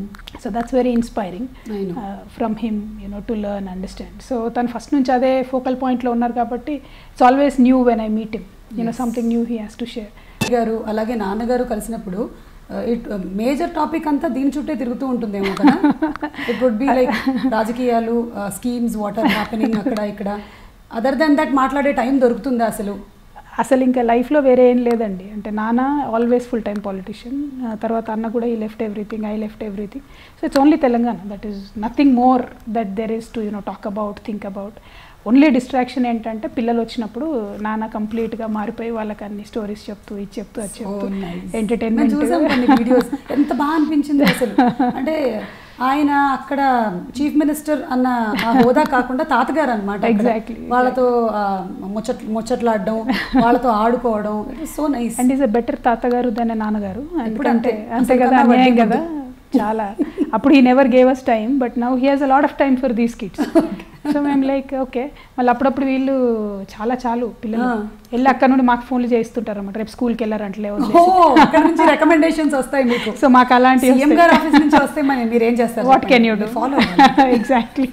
so that's very inspiring I know. From him you know to learn understand so తను first నుంచి అదే focal పాయింట్లో ఉన్నారు కాబట్టి it's always new when I meet him you know Yes. Something new he has to share గారు అలాగే నాన్నగారు కలిసినప్పుడు ఇట్ మేజర్ టాపిక్ అంతా దీని చుట్టే తిరుగుతూ ఉంటుందేమో కదా ఇట్ వుడ్ బి లైక్ రాజకీయాలు స్కీమ్స్ వాటర్ హ్యాపెనింగ్ అక్కడ ఇక్కడ అదర్ దెన్ దట్ మాట్లాడే టైం దొరుకుతుందా అసలు అసలు ఇంకా లైఫ్లో వేరే ఏం లేదండి అంటే నాన్న ఆల్వేస్ ఫుల్ టైం పాలిటిషియన్ తర్వాత అన్న కూడా ఈ left everything I left everything so it's only Telangana that is nothing more that there is to you know talk about think about only distraction ఏంటంటే పిల్లలు వచ్చినప్పుడు నాన్న కంప్లీట్గా మారిపోయి వాళ్ళకి అన్ని స్టోరీస్ చెప్తూ ఇది చెప్తూ అది చెప్తూ నేను చూసాం కొన్ని ఎంటర్టైన్మెంట్ వీడియోస్ ఎంత బాగా అనిపించింది అసలు అంటే ఆయన అక్కడ చీఫ్ మినిస్టర్ అన్న ఆ హోదా కాకుండా తాతగారు అనమాట Exactly, వాళ్ళతో ఆ, ముచ్చట్ ముచ్చట్లాడడం వాళ్ళతో ఆడుకోవడం so nice and is a better తాతగారు దాని నాన్నగారు ఇప్పుడు ఎందుకంటే అంతే. అంతే అసలు కదా కన్నా అన్యాయం వడ్డీ కదా చాలా అప్పుడు ఈ never gave us time but now he has a lot of time for these kids so మేము లైక్ ఓకే మళ్ళీ అప్పుడప్పుడు వీళ్ళు చాలా చాలు పిల్లలు ఆ. వెళ్ళి అక్కడ నుండి మాకు ఫోన్లు చేస్తుంటారు అన్నమాట రేపు స్కూల్కి వెళ్ళారంటలే ఓ అక్కడ నుంచి రికమెండేషన్స్ వస్తాయి మీకు సో మాకు అలాంటి సీఎం గారి ఆఫీస్ నుంచి వస్తే మరి మీరు ఏం చేస్తారు what can you do follow exactly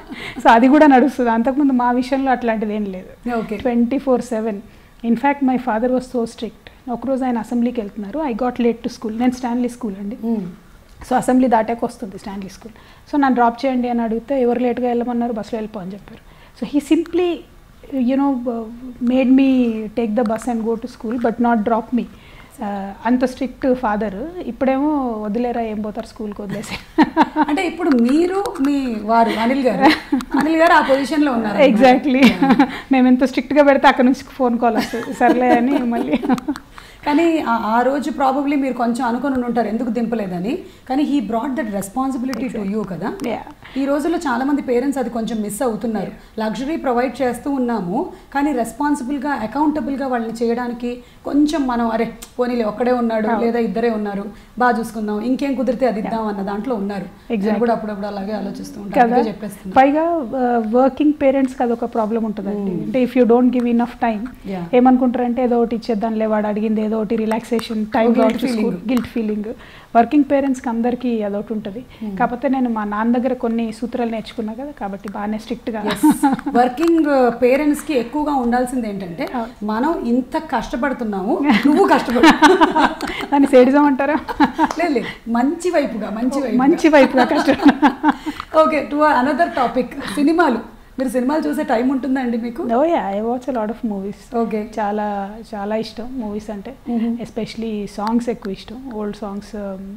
so అది కూడా నడుస్తుంది అంతకుముందు మా విషయంలో అట్లాంటిది ఏం లేదు okay twenty four seven in fact my father was so strict ఒకరోజు ఆయన అసెంబ్లీకి వెళ్తున్నారు I got late to school నేను స్టాన్లీ స్కూల్ అండి సో అసెంబ్లీ దాటాక వస్తుంది స్టాన్లీ స్కూల్ సో నన్ను డ్రాప్ చేయండి అని అడిగితే ఎవరు లేట్గా వెళ్ళమన్నారు బస్సులో వెళ్ళిపో అని చెప్పారు so he simply you know made me take the bus and go to school but not drop me అంత స్ట్రిక్ట్ ఫాదర్ ఇప్పుడేమో వదిలేరా ఏం పోతారు స్కూల్కి వదిలేసి అంటే ఇప్పుడు మీరు మీ వారు అనిల్ గారు అనిల్ గారు ఆ పొజిషన్ లో ఉన్నారు ఎగ్జాక్ట్లీ మేము ఎంత స్ట్రిక్ట్గా పెడితే అక్కడ నుంచి ఫోన్ కాల్ వస్తుంది సర్లే అని మళ్ళీ కానీ ఆ- ఆ రోజు ప్రాబబ్లీ మీరు కొంచెం అనుకుని ఉంటారు ఎందుకు దింపలేదని కానీ he brought that responsibility to you కదా Yeah. ఈ రోజుల్లో చాలా మంది పేరెంట్స్ అది కొంచెం మిస్ అవుతున్నారు లగ్జరీ ప్రొవైడ్ చేస్తూ ఉన్నాము కానీ రెస్పాన్సిబుల్గా అకౌంటబుల్గా వాళ్ళని చేయడానికి కొంచెం మనం అరే పోనీలే ఒక్కడే ఉన్నాడు లేదా ఇద్దరే ఉన్నారు బాగా చూసుకుందాం ఇంకేం కుదిరితే అది ఇద్దాం అన్న దాంట్లో ఉన్నారు నేను Exactly. కూడా అప్పుడప్పుడు అలాగే ఆలోచిస్తూ ఉంటాను కదా అందుకే చెప్పేస్తున్నా పైగా వర్కింగ్ పేరెంట్స్కి అదొక ప్రాబ్లం ఉంటుందండి అంటే if you don't give enough time Yeah. ఏమనుకుంటారంటే ఏదో ఒకటి ఇచ్చేద్దాంలే వాడు అడిగింది ఏదో ఒకటి relaxation time Oh, guilt feeling. Guilt feeling working పేరెంట్స్కి అందరికీ అదొకటి ఉంటుంది కాకపోతే నేను మా నాన్న దగ్గర కొన్ని సూత్రాలు నేర్చుకున్నా కదా కాబట్టి బాగానే స్ట్రిక్ట్గా వర్కింగ్ పేరెంట్స్ కి ఎక్కువగా ఉండాల్సింది ఏంటంటే మనం ఇంత కష్టపడుతున్నాము నువ్వు కష్టపడు దాన్ని సేడిజం అంటారా లేదు లేదు, మంచి వైపుగా మంచి వైపు మంచి వైపుగా కష్టం ఓకే టు అనదర్ టాపిక్ సినిమాలు మీరు సినిమాలు చూసే టైం ఉంటుందా అండి మీకు oh yeah I watch a lot of movies okay చాలా చాలా ఇష్టం మూవీస్ అంటే Mhm. ఎస్పెషలీ సాంగ్స్ ఎక్కువ ఇష్టం ఓల్డ్ సాంగ్స్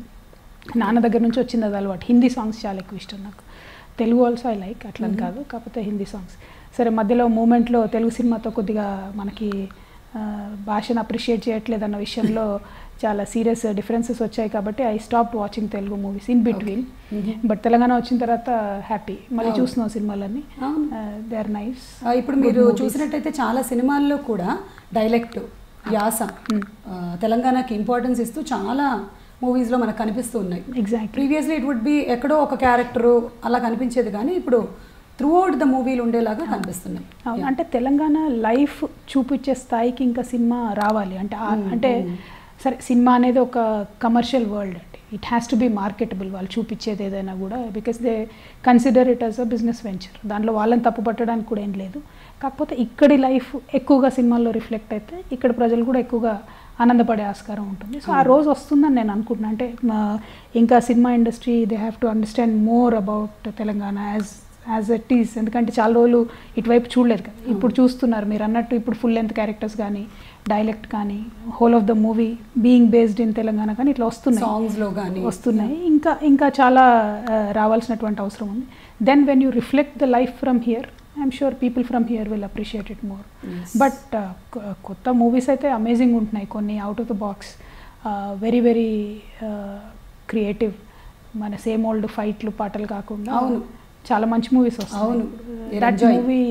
నాన్న దగ్గర నుంచి వచ్చింది అది అలవాటు హిందీ సాంగ్స్ చాలా ఎక్కువ ఇష్టం నాకు తెలుగు ఆల్సో ఐ లైక్ అట్లా అని కాదు కాకపోతే హిందీ సాంగ్స్ సరే మధ్యలో మూమెంట్లో తెలుగు సినిమాతో కొద్దిగా మనకి ఆ, భాషను అప్రిషియేట్ చేయట్లేదు అన్న విషయంలో చాలా సీరియస్ డిఫరెన్సెస్ వచ్చాయి కాబట్టి I stop watching Telugu movies in between but Telangana వచ్చిన తర్వాత హ్యాపీ మళ్ళీ అవును. చూస్తున్నాం సినిమాలన్నీ అవును. దే ఆర్ నైస్ ఆ, ఇప్పుడు మీరు చూసినట్టయితే చాలా సినిమాల్లో కూడా డైలెక్ట్ యాస ఆ, తెలంగాణకి ఇంపార్టెన్స్ ఇస్తూ చాలా మూవీస్లో మనకు కనిపిస్తూ ఉన్నాయి exactly previously it would be ఎక్కడో ఒక క్యారెక్టరు అలా కనిపించేది కానీ ఇప్పుడు త్రూఅవుట్ ద మూవీలు ఉండేలాగా కనిపిస్తున్నాయి అవును అంటే తెలంగాణ లైఫ్ చూపించే స్థాయికి ఇంకా సినిమా రావాలి అంటే ఆ- అంటే సరే సినిమా అనేది ఒక కమర్షియల్ వరల్డ్ అండి it has to be marketable వాళ్ళు చూపించేది ఏదైనా కూడా because they consider it as a business venture దాంట్లో వాళ్ళని తప్పు పట్టడానికి కూడా ఏం లేదు కాకపోతే ఇక్కడి లైఫ్ ఎక్కువగా సినిమాల్లో రిఫ్లెక్ట్ అయితే ఇక్కడ ప్రజలు కూడా ఎక్కువగా ఆనందపడే ఆస్కారం ఉంటుంది సో ఆ రోజు వస్తుందని నేను అనుకుంటున్నాను అంటే మా ఇంకా cinema industry they have to understand more about Telangana as as it is ఎందుకంటే చాలా రోజులు ఇటువైపు చూడలేదు కదా ఇప్పుడు చూస్తున్నారు మీరు అన్నట్టు ఇప్పుడు ఫుల్ లెంత్ క్యారెక్టర్స్ కానీ డైలెక్ట్ కానీ whole of the movie being based in Telangana కానీ ఇట్లా వస్తున్నాయి సాంగ్స్ లో కానీ వస్తున్నాయి ఇంకా ఇంకా చాలా ఆ, రావాల్సినటువంటి అవసరం ఉంది then when you reflect the life from here I'm sure people from here will appreciate it more but కొత్త మూవీస్ అయితే అమేజింగ్ ఉంటున్నాయి కొన్ని out of the box very very creative మన సేమ్ ఓల్డ్ ఫైట్లు పాటలు కాకుండా అవును. చాలా మంచి మూవీస్ అవును. వస్తాయి You're దట్ enjoying. మూవీ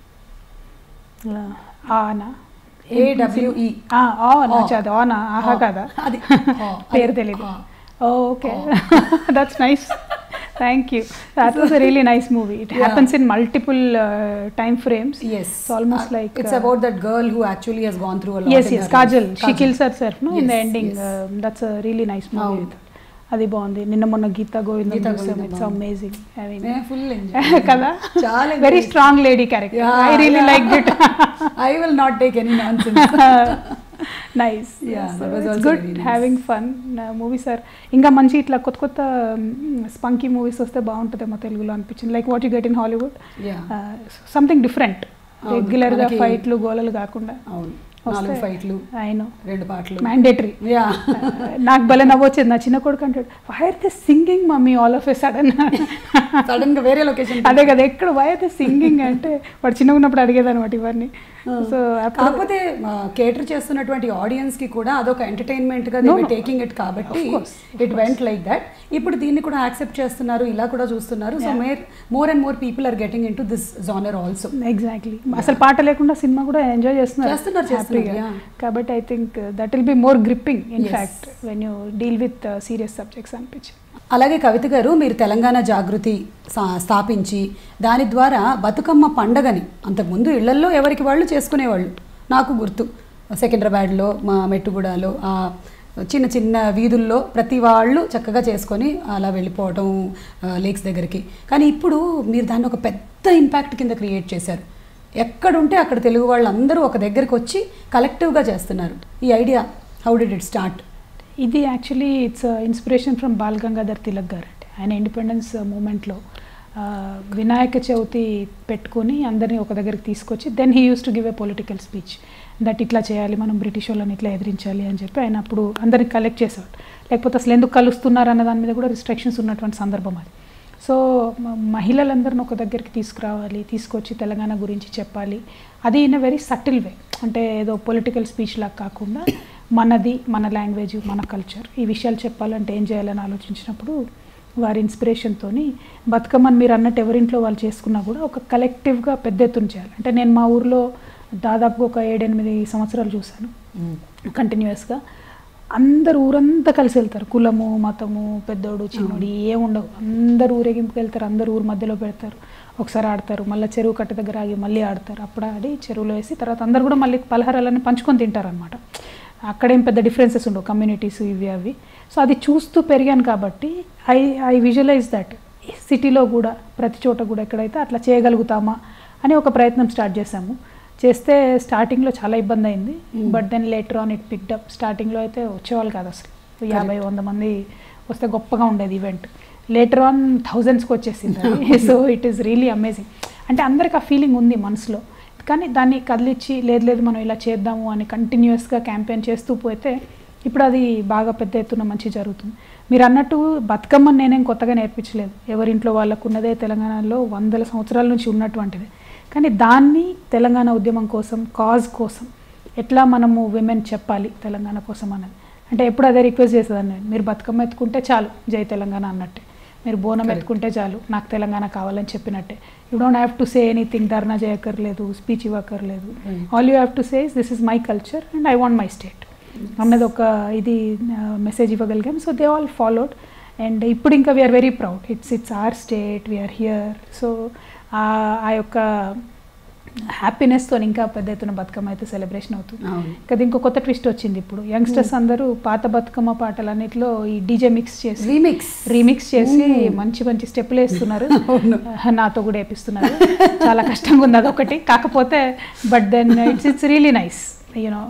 ఆనా AWE. ఆనా ఆ. చది ఆనా ఆహా ఆ. కదా అది. ఆ, పేరు అది. తెలీదు ఆ. Okay that's nice thank you that was really nice movie it Yeah. Happens in multiple time frames Yes. It's almost Uh, like, it's uh, about that girl who actually has gone through a lot. Yes in yes her Kajal life. She Kajal. Kills herself no in the Yes, ending yes. That's really nice movie అవును. అది బాగుంది నిన్న మొన్న గీతా గోవిందం గీతా చూసాం Govindam it's బాగుంది. Amazing I mean నేను full enjoy. కదా చాలా very enjoy. Strong lady character Yeah, I really yeah. Like it I will not take any nonsense. Nice Yeah, that was it's also good very nice. Having fun movies are ఇంకా మంచి ఇట్లా కొత్త కొత్త స్పంకీ movies వస్తే బాగుంటుందేమో తెలుగులో అనిపించింది like what you get in Hollywood Yeah. Something different అవును, రెగ్యులర్గా మనకి- ఫైట్లు గోలలు కాకుండా అవును నాలుగు ఫైట్లు అయినో రెండు పాటలు మ్యాండేటరీ యా నాకు భలే నవ్వొచ్చేది నా చిన్న కొడుకు అంటాడు why are the singing mummy all of a sudden sudden గా వేరే లొకేషన్ అదే కదా ఎక్కడ వై ఆర్ ద సింగింగ్ అంటే వాడు చిన్నగా ఉన్నప్పుడు అడిగేది అనమాట ఇవన్నీ సో కాకపోతే కేటర్ చేస్తున్నటువంటి ఆడియన్స్ కి కూడా అదొక ఎంటర్టైన్మెంట్ గా No, no. టేకింగ్ ఇట్ కాబట్టి Of course, of it went like that ఇప్పుడు దీన్ని కూడా యాక్సెప్ట్ చేస్తున్నారు ఇలా కూడా చూస్తున్నారు so Yeah. More more and more people are getting into this genre also exactly అసలు పాట లేకుండా సినిమా కూడా ఎంజాయ్ చేస్తున్నారు చేస్తున్నారు, చేస్తున్నారు, హ్యాపీగా yeah. కాబట్టి I think that will be more gripping in Yes. Fact when you deal with serious subjects అనిపించి అలాగే కవిత గారు మీరు తెలంగాణ జాగృతి సా- స్థాపించి దాని ద్వారా బతుకమ్మ పండగని అంతకుముందు ఇళ్లల్లో ఎవరికి వాళ్ళు చేసుకునేవాళ్ళు నాకు గుర్తు సికింద్రాబాద్లో మా మెట్టుగూడలో ఆ చిన్న చిన్న వీధుల్లో ప్రతి వాళ్ళు చక్కగా చేసుకొని అలా వెళ్ళిపోవటం లేక్స్ దగ్గరికి కానీ ఇప్పుడు మీరు దాన్ని ఒక పెద్ద ఇంపాక్ట్ కింద క్రియేట్ చేశారు ఎక్కడుంటే అక్కడ తెలుగు వాళ్ళు అందరూ ఒక దగ్గరికి వచ్చి కలెక్టివ్గా చేస్తున్నారు ఈ idea how did it start ఇది actually it's inspiration from Bal Gangadhar Tilak గారు అంటే ఆయన ఇండిపెండెన్స్ మూమెంట్లో వినాయక చవితి పెట్టుకొని అందరినీ ఒక దగ్గరికి తీసుకొచ్చి then he use to give a political speech that ఇట్లా చేయాలి మనం బ్రిటిష్ వాళ్ళని ఇట్లా ఎదిరించాలి అని చెప్పి ఆయన అప్పుడు అందరిని కలెక్ట్ చేసేవాడు లేకపోతే అసలు ఎందుకు కలుస్తున్నారు అన్న దాని మీద కూడా రిస్ట్రిక్షన్స్ ఉన్నటువంటి సందర్భం అది సో మ- మహిళలందరిని ఒక దగ్గరికి తీసుకురావాలి తీసుకొచ్చి తెలంగాణ గురించి చెప్పాలి అది in a very subtle way అంటే ఏదో పొలిటికల్ స్పీచ్ లాగా కాకుండా మనది మన లాంగ్వేజ్ మన కల్చర్ ఈ విషయాలు చెప్పాలంటే ఏం చేయాలని ఆలోచించినప్పుడు వారి ఇన్స్పిరేషన్తో బతుకమ్మని మీరు అన్నట్టు ఎవరింట్లో వాళ్ళు చేసుకున్నా కూడా ఒక కలెక్టివ్గా పెద్ద ఎత్తున చేయాలి అంటే నేను మా ఊర్లో దాదాపు ఒక ఏడెనిమిది సంవత్సరాలు చూశాను కంటిన్యూస్గా అందరు ఊరంతా కలిసి వెళ్తారు కులము మతము పెద్దోడు చిన్నోడు ఏం ఉండవు అందరు ఊరేగింపుకి వెళ్తారు అందరు ఊరు మధ్యలో పెడతారు ఒకసారి ఆడతారు మళ్ళీ చెరువు కట్ట దగ్గర ఆగి మళ్ళీ ఆడతారు అప్పుడు ఆడి చెరువులో వేసి తర్వాత అందరు కూడా మళ్ళీ పలహారాలన్నీ పంచుకొని తింటారు అనమాట అక్కడేం పెద్ద డిఫరెన్సెస్ ఉండవు కమ్యూనిటీస్ ఇవి అవి సో అది చూస్తూ పెరిగాను కాబట్టి ఐ ఐ విజువలైజ్ దట్ సిటీలో కూడా ప్రతి చోట కూడా ఎక్కడైతే అట్లా చేయగలుగుతామా అని ఒక ప్రయత్నం స్టార్ట్ చేశాము చేస్తే స్టార్టింగ్లో చాలా ఇబ్బంది అయింది but then later on it picked up స్టార్టింగ్లో అయితే వచ్చేవాళ్ళు కాదు అసలు యాభై వంద మంది వస్తే గొప్పగా ఉండేది ఈవెంట్ లేటర్ ఆన్ థౌజండ్స్కి వచ్చేసింది so it is really amazing అంటే అందరికి ఆ ఫీలింగ్ ఉంది మనసులో కానీ దాన్ని కదిలిచ్చి లేదు లేదు మనం ఇలా చేద్దాము అని కంటిన్యూస్గా క్యాంపెయిన్ చేస్తూ పోతే ఇప్పుడు అది బాగా పెద్ద ఎత్తున మంచి జరుగుతుంది మీరు అన్నట్టు బతుకమ్మని నేనేం కొత్తగా నేర్పించలేదు ఎవరింట్లో వాళ్ళకు ఉన్నదే తెలంగాణలో వందల సంవత్సరాల నుంచి ఉన్నటువంటిది కానీ దాన్ని తెలంగాణ ఉద్యమం కోసం కాజ్ కోసం ఎట్లా మనము విమెన్ చెప్పాలి తెలంగాణ కోసం అన్నది అంటే ఎప్పుడు అదే రిక్వెస్ట్ చేసేదాన్ని నేను. మీరు బతుకమ్మ ఎత్తుకుంటే చాలు జై తెలంగాణ అన్నట్టే మీరు బోనం Correct. ఎత్తుకుంటే చాలు నాకు తెలంగాణ కావాలని చెప్పినట్టే you don't have to say anything dharna చేయక్కర్లేదు స్పీచ్ ఇవ్వక్కర్లేదు Right. All you have to say this is my culture and I want my state అన్నది ఒక ఇది మెసేజ్ ఇవ్వగలిగాం so they all followed and ఇప్పుడు ఇంకా we're very proud it's it's our state we're here so ఆ యొక్క హ్యాపీనెస్తో ఇంకా పెద్ద ఎత్తున బతుకమ్మ అయితే సెలబ్రేషన్ అవుతుంది అవును కదా ఇంకో కొత్త ట్విస్ట్ వచ్చింది ఇప్పుడు యంగ్స్టర్స్ అందరూ పాత బతుకమ్మ పాటలన్నిటిలో ఈ డీజే మిక్స్ చేసి రీమిక్స్ రీమిక్స్ చేసి Mm. మంచి మంచి స్టెప్పులు వేస్తున్నారు అవును. నాతో కూడా వేపిస్తున్నారు చాలా కష్టంగా ఉంది అదొకటి కాకపోతే but then it's it's really nice you know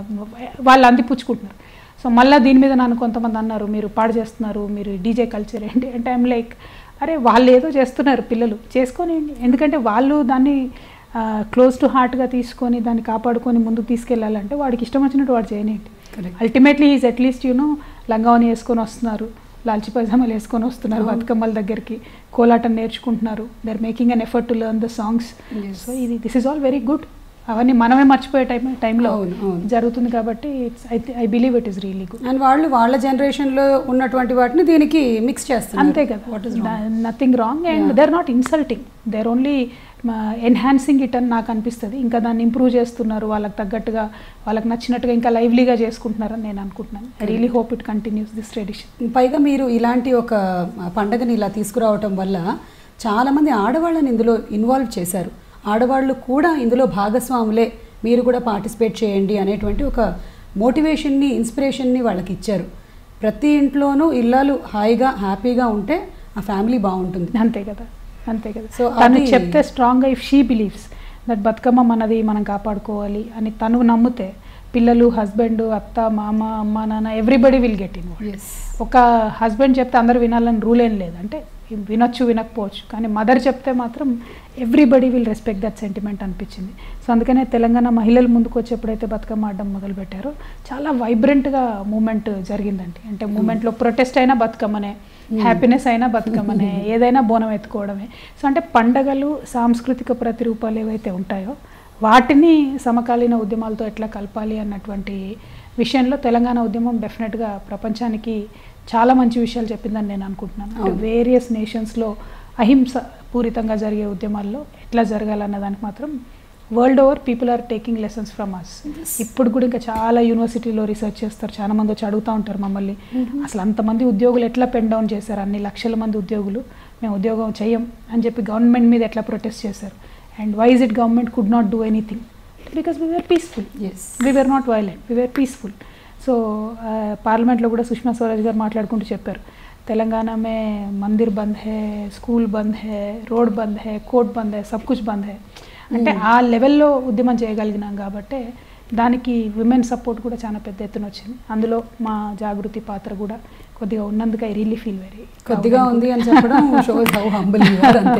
వాళ్ళు అందిపుచ్చుకుంటున్నారు సో మళ్ళీ దీని మీద నన్ను కొంతమంది అన్నారు మీరు పాడు చేస్తున్నారు మీరు డీజే కల్చర్ ఏంటి అంటే ఐమ్ లైక్ అరే వాళ్ళు ఏదో చేస్తున్నారు పిల్లలు చేసుకోనివ్వండి ఎందుకంటే వాళ్ళు దాన్ని క్లోజ్ టు హార్ట్గా తీసుకొని దాన్ని కాపాడుకొని ముందుకు తీసుకెళ్ళాలంటే వాడికి ఇష్టం వచ్చినట్టు వాడు చేయనివ్వండి Correct. Ultimately is at least you know లంగావని వేసుకొని వస్తున్నారు లాల్చి పైజామాలు వేసుకొని వస్తున్నారు అవును. బతుకమ్మల దగ్గరికి కోలాటం నేర్చుకుంటున్నారు they are making an effort to learn the songs Yes. So ఇది this is all very good అవన్నీ మనమే మర్చిపోయే టైం టైంలో అవును, అవును. జరుగుతుంది కాబట్టి it's I I believe it is really good and వాళ్ళు వాళ్ళ జనరేషన్లో ఉన్నటువంటి వాటిని దీనికి మిక్స్ చేస్తున్నారు అంతే కదా what is nothing wrong and Yeah. They are not insulting they are only enhancing it అని నాకు అనిపిస్తుంది ఇంకా దాన్ని ఇంప్రూవ్ చేస్తున్నారు వాళ్ళకి తగ్గట్టుగా వాళ్ళకి నచ్చినట్టుగా ఇంకా లైవ్లీగా చేసుకుంటున్నారని నేను అనుకుంటున్నాను I really hope it continues this tradition పైగా మీరు ఇలాంటి ఒక పండగని ఇలా తీసుకురావటం వల్ల చాలామంది ఆడవాళ్ళని ఇందులో ఇన్వాల్వ్ చేశారు ఆడవాళ్ళు కూడా ఇందులో భాగస్వాములే మీరు కూడా పార్టిసిపేట్ చేయండి అనేటువంటి ఒక మోటివేషన్ని ఇన్స్పిరేషన్ని వాళ్ళకి ఇచ్చారు ప్రతి ఇంట్లోనూ ఇల్లాలు హాయిగా హ్యాపీగా ఉంటే ఆ ఫ్యామిలీ బాగుంటుంది అంతే కదా అంతే కదా So, తను అది- చెప్తే స్ట్రాంగ్గా if she believes that Bathukamma మనది మనం కాపాడుకోవాలి అని తను నమ్మితే పిల్లలు హస్బెండ్ అత్త మామ అమ్మ నాన్న ఎవ్రీబడి విల్ గెట్ ఇన్వాల్వ్ ఎస్ ఒక హస్బెండ్ చెప్తే అందరు వినాలని రూల్ ఏం లేదు అంటే వినొచ్చు వినకపోవచ్చు కానీ మదర్ చెప్తే మాత్రం everybody will respect that sentiment అనిపించింది సో అందుకనే తెలంగాణ మహిళలు ముందుకు వచ్చి ఎప్పుడైతే బతుకమ్మ ఆడడం మొదలుపెట్టారో చాలా వైబ్రెంట్గా మూమెంట్ జరిగిందండి అంటే మూమెంట్లో ప్రొటెస్ట్ అయినా బతుకమ్మనే హ్యాపీనెస్ అయినా బతుకమ్మనే ఏదైనా బోనం ఎత్తుకోవడమే సో అంటే పండగలు సాంస్కృతిక ప్రతిరూపాలు ఏవైతే ఉంటాయో వాటిని సమకాలీన ఉద్యమాలతో ఎట్లా కలపాలి అన్నటువంటి విషయంలో తెలంగాణ ఉద్యమం డెఫినెట్గా ప్రపంచానికి చాలా మంచి విషయాలు చెప్పిందని నేను అనుకుంటున్నాను అంటే అవును. వేరియస్ నేషన్స్లో అహింస పూరితంగా జరిగే ఉద్యమాల్లో ఎట్లా జరగాలన్న దానికి మాత్రం world over people are taking lessons from us ఇప్పుడు కూడా ఇంకా చాలా యూనివర్సిటీలో రీసెర్చ్ చేస్తారు చాలా మంది వచ్చి అడుగుతూ ఉంటారు మమ్మల్ని అసలు అంతమంది ఉద్యోగులు ఎట్లా పెన్ డౌన్ చేశారు అన్ని లక్షల మంది ఉద్యోగులు మేము ఉద్యోగం చెయ్యం అని చెప్పి గవర్నమెంట్ మీద ఎట్లా ప్రొటెస్ట్ చేశారు and wise it government could not do anything because we are peaceful as we were not violent we were peaceful so పార్లమెంట్లో కూడా సుష్మా స్వరాజ్ గారు మాట్లాడుకుంటూ చెప్పారు తెలంగాణ మే మందిర్ బంద్ హే స్కూల్ బంద్ హే రోడ్ బంద్ హే కోర్ట్ బంద్ హే సబ్ కుచ్ బంద్ హే అంటే ఆ లెవెల్లో ఉద్యమం చేయగలిగినాం కాబట్టి దానికి విమెన్ సపోర్ట్ కూడా చాలా పెద్ద ఎత్తున వచ్చింది అందులో మా జాగృతి పాత్ర కూడా కొద్దిగా ఉన్నందుకు ఐ రియలీ ఫీల్ వెరీ కొద్దిగా ఉంది అని చెప్పడం షోస్ హౌ హంబుల్ అంతే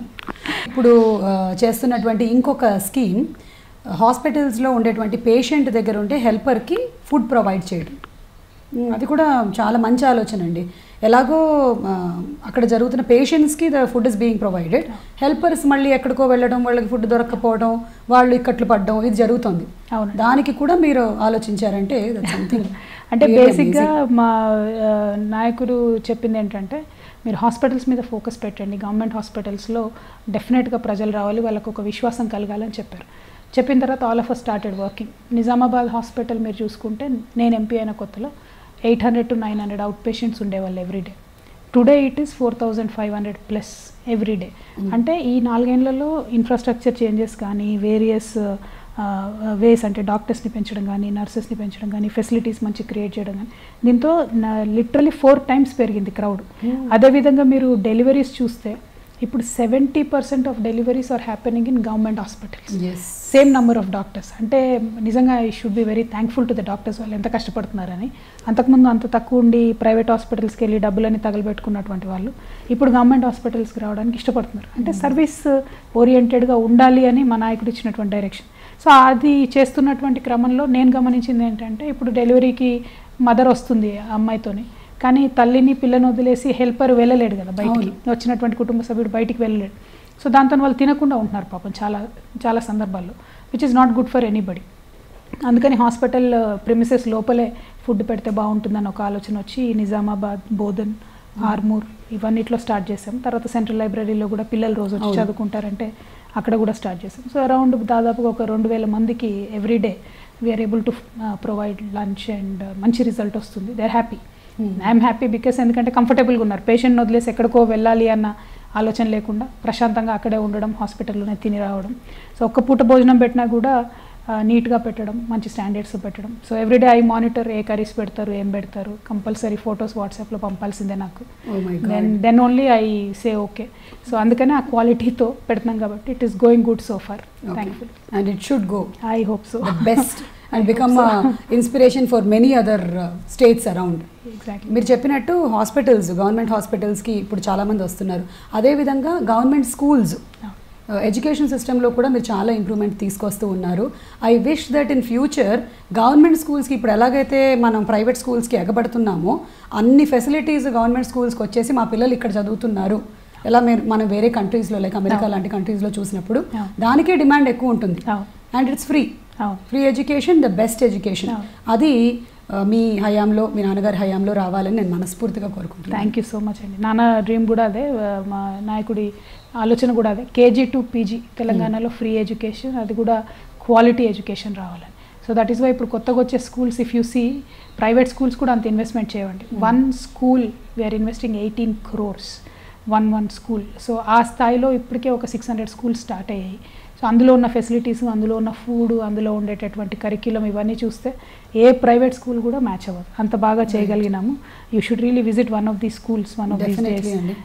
ఇప్పుడు ఆ, చేస్తున్నటువంటి ఇంకొక స్కీమ్ హాస్పిటల్స్లో ఉండేటువంటి పేషెంట్ దగ్గర ఉంటే హెల్పర్కి ఫుడ్ ప్రొవైడ్ చేయడం ఉమ్, అది కూడా చాలా మంచి ఆలోచన అండి ఎలాగో ఆ, అక్కడ జరుగుతున్న పేషెంట్స్కి the food is being provided helpers మళ్ళీ ఎక్కడికో వెళ్ళడం వాళ్ళకి ఫుడ్ దొరకకపోవడం వాళ్ళు ఇక్కట్లు పడడం ఇది జరుగుతుంది అవునండి. దానికి కూడా మీరు ఆలోచించారంటే సంథింగ్ అంటే బేసిక్గా మా ఆ, నాయకుడు చెప్పింది ఏంటంటే మీరు హాస్పిటల్స్ మీద ఫోకస్ పెట్టండి గవర్నమెంట్ హాస్పిటల్స్లో డెఫినెట్గా ప్రజలు రావాలి వాళ్ళకు ఒక విశ్వాసం కలగాలని చెప్పారు చెప్పిన తర్వాత all of us started working Nizamabad hospital మీరు చూసుకుంటే నేను ఎంపీ అయిన కొత్తలో eight hundred to nine hundred outpatients ఉండేవాళ్ళు every day today it is four thousand five hundred plus every day అంటే ఈ నాలుగేళ్లలో ఇన్ఫ్రాస్ట్రక్చర్ చేంజెస్ కానీ వేరియస్ వేస్ అంటే డాక్టర్స్ని పెంచడం కానీ నర్సెస్ని పెంచడం కానీ ఫెసిలిటీస్ మంచి క్రియేట్ చేయడం కానీ దీంతో లిటరలీ ఫోర్ టైమ్స్ పెరిగింది క్రౌడ్ అదేవిధంగా మీరు డెలివరీస్ చూస్తే ఇప్పుడు seventy percent of deliveries are happening in government hospitals as same number of doctors అంటే నిజంగా I should be very thankful to the doctors వాళ్ళు ఎంత కష్టపడుతున్నారని అంతకుముందు అంత తక్కువ ఉండి ప్రైవేట్ హాస్పిటల్స్కి వెళ్ళి డబ్బులని తగలబెట్టుకున్నటువంటి వాళ్ళు ఇప్పుడు గవర్నమెంట్ హాస్పిటల్స్కి రావడానికి ఇష్టపడుతున్నారు అంటే సర్వీస్ ఓరియంటెడ్గా ఉండాలి అని మా నాయకుడు ఇచ్చినటువంటి డైరెక్షన్ సో అది చేస్తున్నటువంటి క్రమంలో నేను గమనించింది ఏంటంటే ఇప్పుడు డెలివరీకి మదర్ వస్తుంది ఆ అమ్మాయితోని కానీ తల్లిని పిల్లని వదిలేసి హెల్పర్ వెళ్ళలేడు కదా బయటికి వచ్చినటువంటి కుటుంబ సభ్యుడు బయటికి వెళ్ళలేడు సో దాంతో వాళ్ళు తినకుండా ఉంటున్నారు పాపం చాలా చాలా సందర్భాల్లో which is not good for anybody అందుకని హాస్పిటల్ ప్రిమిసెస్ లోపలే ఫుడ్ పెడితే బాగుంటుందని ఒక ఆలోచన వచ్చి నిజామాబాద్ బోధన్ ఆర్మూర్ ఇవన్నిట్లో స్టార్ట్ చేసాం తర్వాత సెంట్రల్ లైబ్రరీలో కూడా పిల్లలు రోజు వచ్చి అవును. చదువుకుంటారంటే అక్కడ కూడా స్టార్ట్ చేసాం సో అరౌండ్ దాదాపుగా ఒక రెండు వేల మందికి every day we're able to provide lunch and మంచి రిజల్ట్ వస్తుంది they are happy I'm happy because ఎందుకంటే కంఫర్టబుల్గా ఉన్నారు పేషెంట్ని వదిలేసి ఎక్కడికో వెళ్ళాలి అన్న ఆలోచన లేకుండా ప్రశాంతంగా అక్కడే ఉండడం హాస్పిటల్లోనే తిని రావడం సో ఒక్క పూట భోజనం పెట్టినా కూడా నీట్గా పెట్టడం మంచి స్టాండర్డ్స్ పెట్టడం సో ఎవ్రీడే ఐ మానిటర్ ఏ కర్రీస్ పెడతారు ఏం పెడతారు కంపల్సరీ ఫోటోస్ వాట్సాప్లో పంపాల్సిందే నాకు oh my then God then only I say okay so అందుకనే ఆ క్వాలిటీతో పెడుతున్నాం కాబట్టి it is going good so far thankful and it should go I hope so the best and become inspiration for many other states around exactly మీరు చెప్పినట్టు hospitals government హాస్పిటల్స్కి ఇప్పుడు చాలామంది వస్తున్నారు అదేవిధంగా గవర్నమెంట్ స్కూల్స్ ఎడ్యుకేషన్ సిస్టంలో కూడా మీరు చాలా ఇంప్రూవ్మెంట్ తీసుకొస్తూ ఉన్నారు I wish that in future government స్కూల్స్కి ఇప్పుడు ఎలాగైతే మనం ప్రైవేట్ స్కూల్స్కి ఎగబడుతున్నామో అన్ని ఫెసిలిటీస్ గవర్నమెంట్ స్కూల్స్కి వచ్చేసి మా పిల్లలు ఇక్కడ చదువుతున్నారు ఎలా మీరు మనం వేరే కంట్రీస్లో లైక్ అమెరికా లాంటి కంట్రీస్లో చూసినప్పుడు Yeah. దానికే డిమాండ్ ఎక్కువ ఉంటుంది అవును అండ్ ఇట్స్ ఫ్రీ అవును free education the best education Yeah. అది ఆ, మీ హయాంలో మీ నాన్నగారి హయాంలో రావాలని నేను మనస్ఫూర్తిగా కోరుకుంటున్నాను థ్యాంక్ యూ సో మచ్ అండి నాన్న డ్రీమ్ కూడా అదే ఆ, మా నాయకుడి ఆలోచన కూడా అదే కేజీ టు పీజీ తెలంగాణలో ఫ్రీ ఎడ్యుకేషన్ అది కూడా క్వాలిటీ ఎడ్యుకేషన్ రావాలని సో దట్ ఈస్ వై ఇప్పుడు కొత్తగా వచ్చే schools if you see private schools కూడా అంత ఇన్వెస్ట్మెంట్ చేయండి one school we are investing eighteen crores one one school so ఆ స్థాయిలో ఇప్పటికే ఒక సిక్స్ హండ్రెడ్ స్కూల్స్ స్టార్ట్ అయ్యాయి సో అందులో ఉన్న ఫెసిలిటీస్ అందులో ఉన్న ఫుడ్ అందులో ఉండేటటువంటి కరిక్యులం ఇవన్నీ చూస్తే ఏ ప్రైవేట్ స్కూల్ కూడా మ్యాచ్ అవ్వదు అంత బాగా చేయగలిగినాము you should really visit one of the schools one of these Definitely days అండి.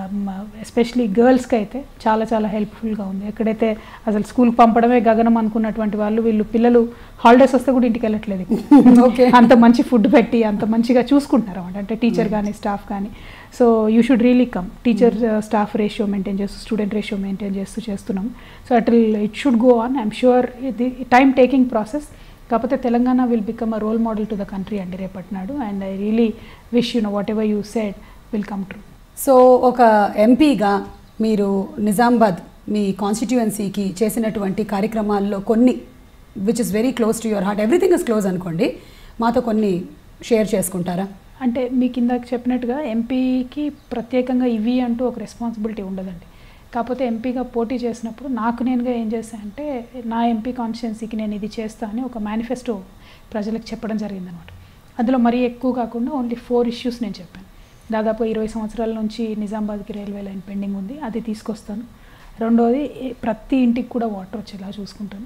ఎస్పెషలీ గర్ల్స్కి అయితే చాలా చాలా హెల్ప్ఫుల్గా ఉంది ఎక్కడైతే అసలు స్కూల్కి పంపడమే గగనం అనుకున్నటువంటి వాళ్ళు వీళ్ళు పిల్లలు హాలిడేస్ వస్తే కూడా ఇంటికి వెళ్ళట్లేదు Okay. అంత మంచి ఫుడ్ పెట్టి అంత మంచిగా చూసుకుంటున్నారు అన్నమాట అంటే టీచర్ కానీ స్టాఫ్ కానీ so you should really come teacher staff ratio maintain చేస్తూ స్టూడెంట్ రేషియో మెయింటైన్ చేస్తూ చేస్తున్నాం so at it should go on I'm sure ఇది టైం టేకింగ్ ప్రాసెస్ కాకపోతే Telangana will become a role model to the country అండి రేపటి నాడు and I really wish you know whatever you said will come true so ఒక ఎంపీగా మీరు నిజామాబాద్ మీ కాన్స్టిట్యుయెన్సీకి చేసినటువంటి కార్యక్రమాల్లో కొన్ని which is very close to your heart everything is close అనుకోండి మాతో కొన్ని షేర్ చేసుకుంటారా అంటే మీకు ఇందాక చెప్పినట్టుగా ఎంపీకి ప్రత్యేకంగా ఇవి అంటూ ఒక రెస్పాన్సిబిలిటీ ఉండదండి కాకపోతే ఎంపీగా పోటీ చేసినప్పుడు నాకు నేనుగా ఏం చేశాను అంటే నా ఎంపీ కాన్స్టిట్యున్సీకి నేను ఇది చేస్తా అని ఒక మేనిఫెస్టో ప్రజలకు చెప్పడం జరిగిందనమాట అందులో మరీ ఎక్కువ కాకుండా ఓన్లీ ఫోర్ ఇష్యూస్ నేను చెప్పాను దాదాపు ఇరవై సంవత్సరాల నుంచి నిజామాబాద్కి రైల్వే లైన్ పెండింగ్ ఉంది అది తీసుకొస్తాను రెండోది ఏ- ప్రతి ఇంటికి కూడా వాటర్ వచ్చేలా చూసుకుంటాను